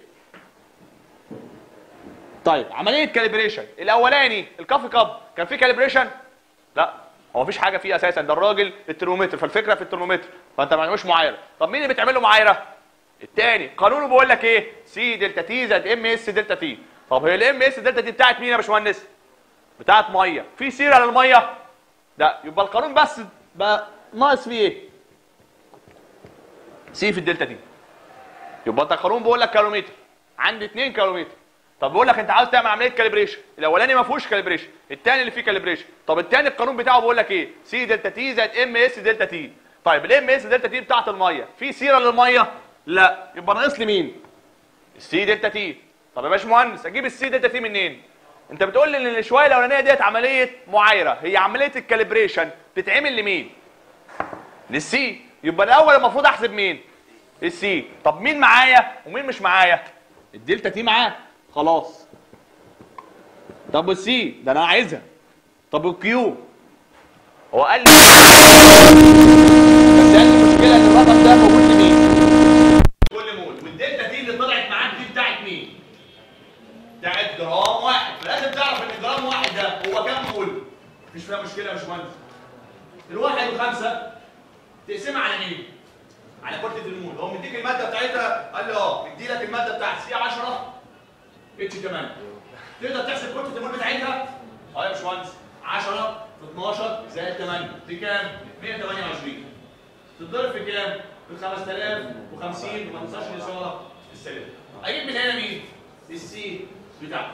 طيب عمليه كاليبريشن الاولاني الكافي كاب كان فيه كاليبريشن لا هو مفيش حاجه فيه اساسا ده الراجل الترمومتر فالفكره في الترمومتر فانت ما عملوش معايره طب مين اللي بتعمل له معايره التاني قانونه بيقول لك ايه سي دلتا تي زائد ام اس دلتا تي طب هي الام اس دلتا تي بتاعت مين يا باشمهندس بتاعت ميه في سيره للميه لا يبقى القانون بس بقى ناقص فيه ايه سي في الدلتا تي يبقى انت القانون بيقول لك كيلومتر عندي 2 كيلومتر طب بيقول لك انت عاوز تعمل عمليه كاليبريشن الاولاني ما فيهوش كاليبريشن الثاني اللي فيه كاليبريشن طب الثاني القانون بتاعه بيقول لك ايه سي دلتا تي زائد ام اس دلتا تي طيب الام اس دلتا تي بتاعت الميه في سيره للميه لا يبقى ناقص لي مين السي دلتا تي طب يا باشمهندس اجيب السي دلتا تي منين انت بتقول لي ان الشويه الاولانيه ديت عمليه معايره هي عمليه الكاليبريشن تتعمل لمين للسي يبقى الاول المفروض احسب مين السي طب مين معايا ومين مش معايا الدلتا تي معاه خلاص طب والسي ده انا عايزها طب والكيو هو قال لي بس قال لي المشكله ان الرقم ده موجود لمين كل مول والدلتا دي اللي طلعت معاك دي بتاعت مين بتاعت جرام واحد فلازم تعرف ان جرام واحد ده هو كام مول مفيش فيها مشكله يا باشمهندس الواحد وخمسه تقسمها على مين على كتله المول هو مديك الماده بتاعتها قال لي اه مدي لك الماده بتاعت سي 10 اتش 8 تقدر تحسب كتله المول بتاعتها اه يا باشمهندس 10 في 12 زائد 8 دي كام 128 تتضرب في كام في 5050 وما تنساش الاشاره السالبه اجيب من هنا مين السي بتاعته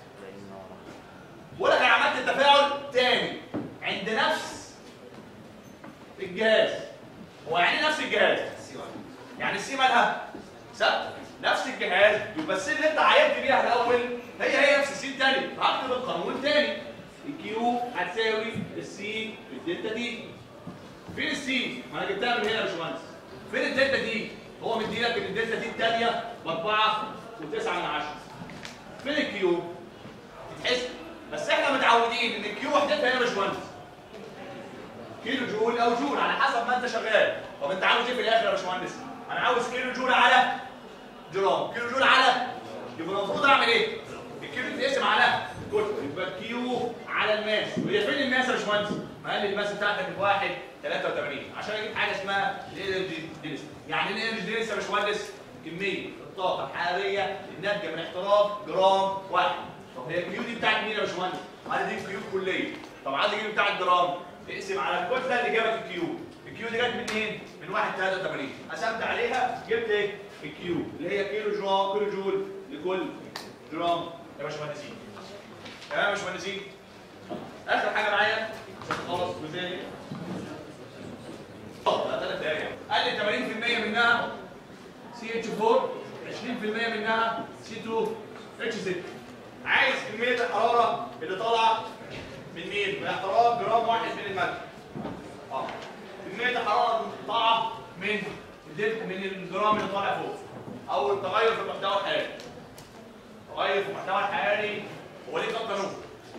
بقول لك انا عملت التفاعل تاني عند نفس الجهاز هو يعني إيه نفس الجهاز يعني السي مالها ثابته نفس الجهاز يبقى السي اللي انت عينت بيها الاول هي هي نفس السي الثاني هكتب القانون تاني الكيو هتساوي السي في الدلتا دي فين السي؟ ما انا جبتها من هنا يا باشمهندس فين الدلتا دي؟ هو مدي لك ان الدلتا دي الثانيه ب 4 و9 من 10 فين الكيو؟ تتحسب بس احنا متعودين ان الكيو وحدتها هنا يا باشمهندس كيلو جول او جول على حسب ما انت شغال طب انت عاوز ايه في الاخر يا باشمهندس انا عاوز كيلو جول على جرام كيلو جول على يبقى المفروض اعمل ايه الكيلو يتقسم على الكتله يبقى كيو على الماس وهي فين الماس يا باشمهندس؟ ما قال لي الماس بتاعتك الواحد 83 عشان اجيب حاجه اسمها الانرجي دينستي يعني ايه الانرجي دينستي يا باشمهندس؟ كميه الطاقه الحراريه الناتجه من احتراق جرام واحد طب هي الكيو دي بتاعت مين يا باشمهندس؟ قال دي كيو كليه طب عايز اجيب بتاع الجرام اقسم على الكتله اللي جابت الكيو الكيو دي جت منين؟ من 1 83 قسمت عليها جبت ايه؟ الكيو اللي هي كيلو جرام كيلو جول لكل جرام يا باشمهندسين تمام يا باشمهندسين اخر حاجه معايا عشان خلاص جزئيه اه ثلاث دقايق قال لي 80% منها سي اتش 4 20% منها سي 2 اتش 6 عايز كميه الحراره اللي طالعه من مين؟ من احتراق جرام واحد من الملح اه كميه الحراره اللي طالعه من الدل- من الجرام اللي طالع فوق او التغير في المحتوى الحراري تغير في المحتوى الحراري هو ليه كام قانون؟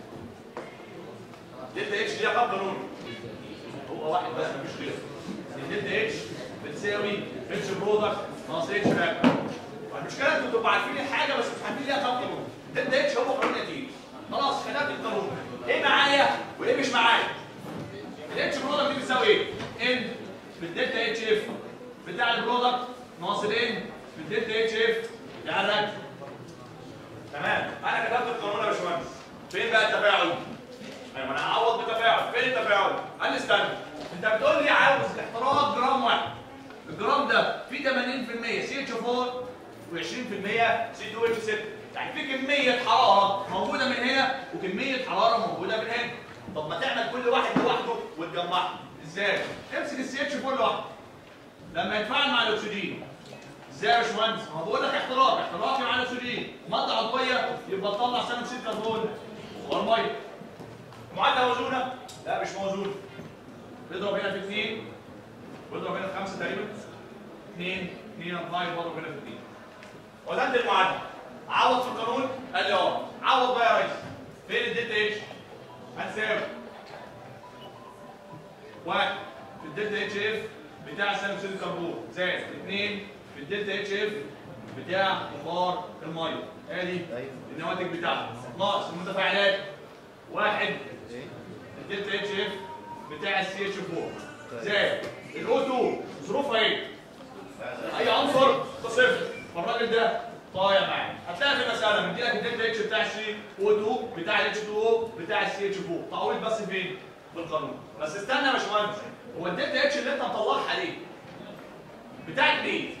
دلتا اتش ليها كام قانون؟ هو واحد بس مفيش غيره الدلتا اتش بتساوي اتش برودكت ناقص اتش باك المشكله انتوا بتبقوا عارفين الحاجه بس مش عارفين ليها كام قانون دلتا اتش هو قانون نتيجه خلاص خدت القانون ايه معايا وايه مش معايا الاتش برودكت دي بتساوي ايه؟ ان في الدلتا اتش اف بتاع البرودكت ناقص الان في الدلتا اتش اف بتاع الركب تمام انا كتبت القانون يا باشمهندس فين بقى التفاعل؟ ايوه انا هعوض بتفاعل فين التفاعل؟ قال لي استنى انت بتقول لي عاوز احتراق جرام واحد الجرام ده فيه 80% سي اتش 4 و20% سي 2 اتش 6 يعني في كميه حراره موجوده من هنا وكميه حراره موجوده من هنا طب ما تعمل كل واحد لوحده وتجمعهم ازاي؟ امسك السي اتش 4 لوحده لما يتفاعل مع الاكسجين ازاي يا باشمهندس؟ ما بقول لك احتراق احتراقي مع الاكسجين وماده عضويه يبقى تطلع ثاني اكسيد كربون والميه معادله موزونه؟ لا مش موزونه اضرب هنا في 2 واضرب هنا في 5 تقريبا 2 2 4 واضرب هنا في 2 وزنت المعادله عوض في القانون قال لي اه عوض بقى يا ريس فين الدلتا اتش؟ هنساوي واحد في الدلتا اتش اف بتاع ثاني اكسيد الكربون زائد اثنين في الدلتا اتش اف بتاع بخار الميه ادي النواتج بتاعها ناقص المتفاعلات واحد الدلتا اتش اف بتاع السي اتش 4 زائد الاو 2 ظروفها ايه؟ اي عنصر صفر فالراجل ده طايع معاك هتلاقي في مساله مديلك الدلتا اتش بتاع السي او 2 بتاع الاتش 2 او بتاع السي اتش 4 تعويض بس فين؟ في القانون بس استنى يا باشمهندس هو الدلتا اتش اللي انت مطلعها ليه؟ بتاعت مين؟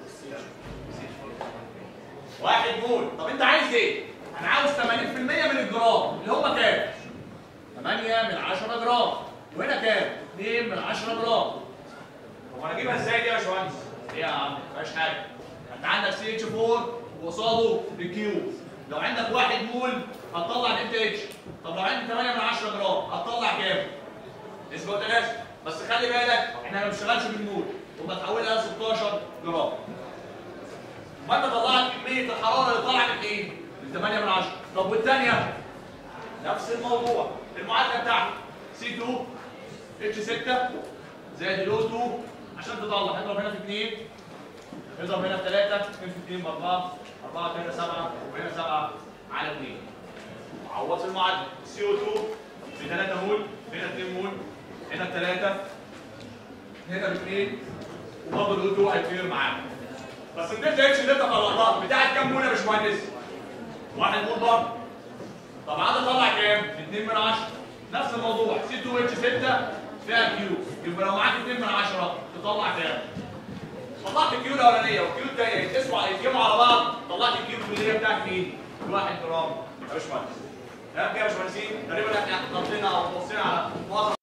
واحد مول طب انت عايز ايه؟ انا عاوز 80% من الجرام اللي هم كام؟ 8 من 10 جرام وهنا كام؟ 2 من 10 جرام طب انا اجيبها ازاي دي يا باشمهندس؟ ايه يا عم؟ ما فيهاش حاجه انت عندك سي اتش 4 وقصاده الكيو لو عندك 1 مول هتطلع دلتا اتش طب لو عندي 8 من 10 جرام هتطلع كام؟ نسبه وتناسب بس خلي بالك احنا ما بنشتغلش بالمول وبتحولها ل 16 جرام ما انت طلعت كميه الحراره اللي طالعه من ايه؟ من 8 من 10 طب والثانيه نفس الموضوع المعادله بتاعتك سي 2 اتش 6 زائد الاو 2 عشان تطلع اضرب هنا في 2 اضرب هنا في 3 2 في 2 ب 4 4 هنا 7 وهنا 7 على 2 عوض في المعادله سي او 2 ب 3 مول هنا 2 مول هنا 3 هنا ب 2 وبرضه الاو 2 هيطير معاك بس الدلتا اتش اللي انت طلعتها بتاعت كام مول يا باشمهندس؟ واحد مول برضه طب عايز اطلع كام؟ 2 من 10 نفس الموضوع سي 2 اتش 6 فيها كيو يبقى لو معاك 2 من 10 تطلع كام؟ طلعت الكيو الاولانيه والكيو الثانيه يتقسموا يتجمعوا على بعض طلعت الكيو الكليه بتاعت مين؟ 1 جرام يا باشمهندس تمام كده يا باشمهندسين تقريبا احنا حطينا او بصينا على معظم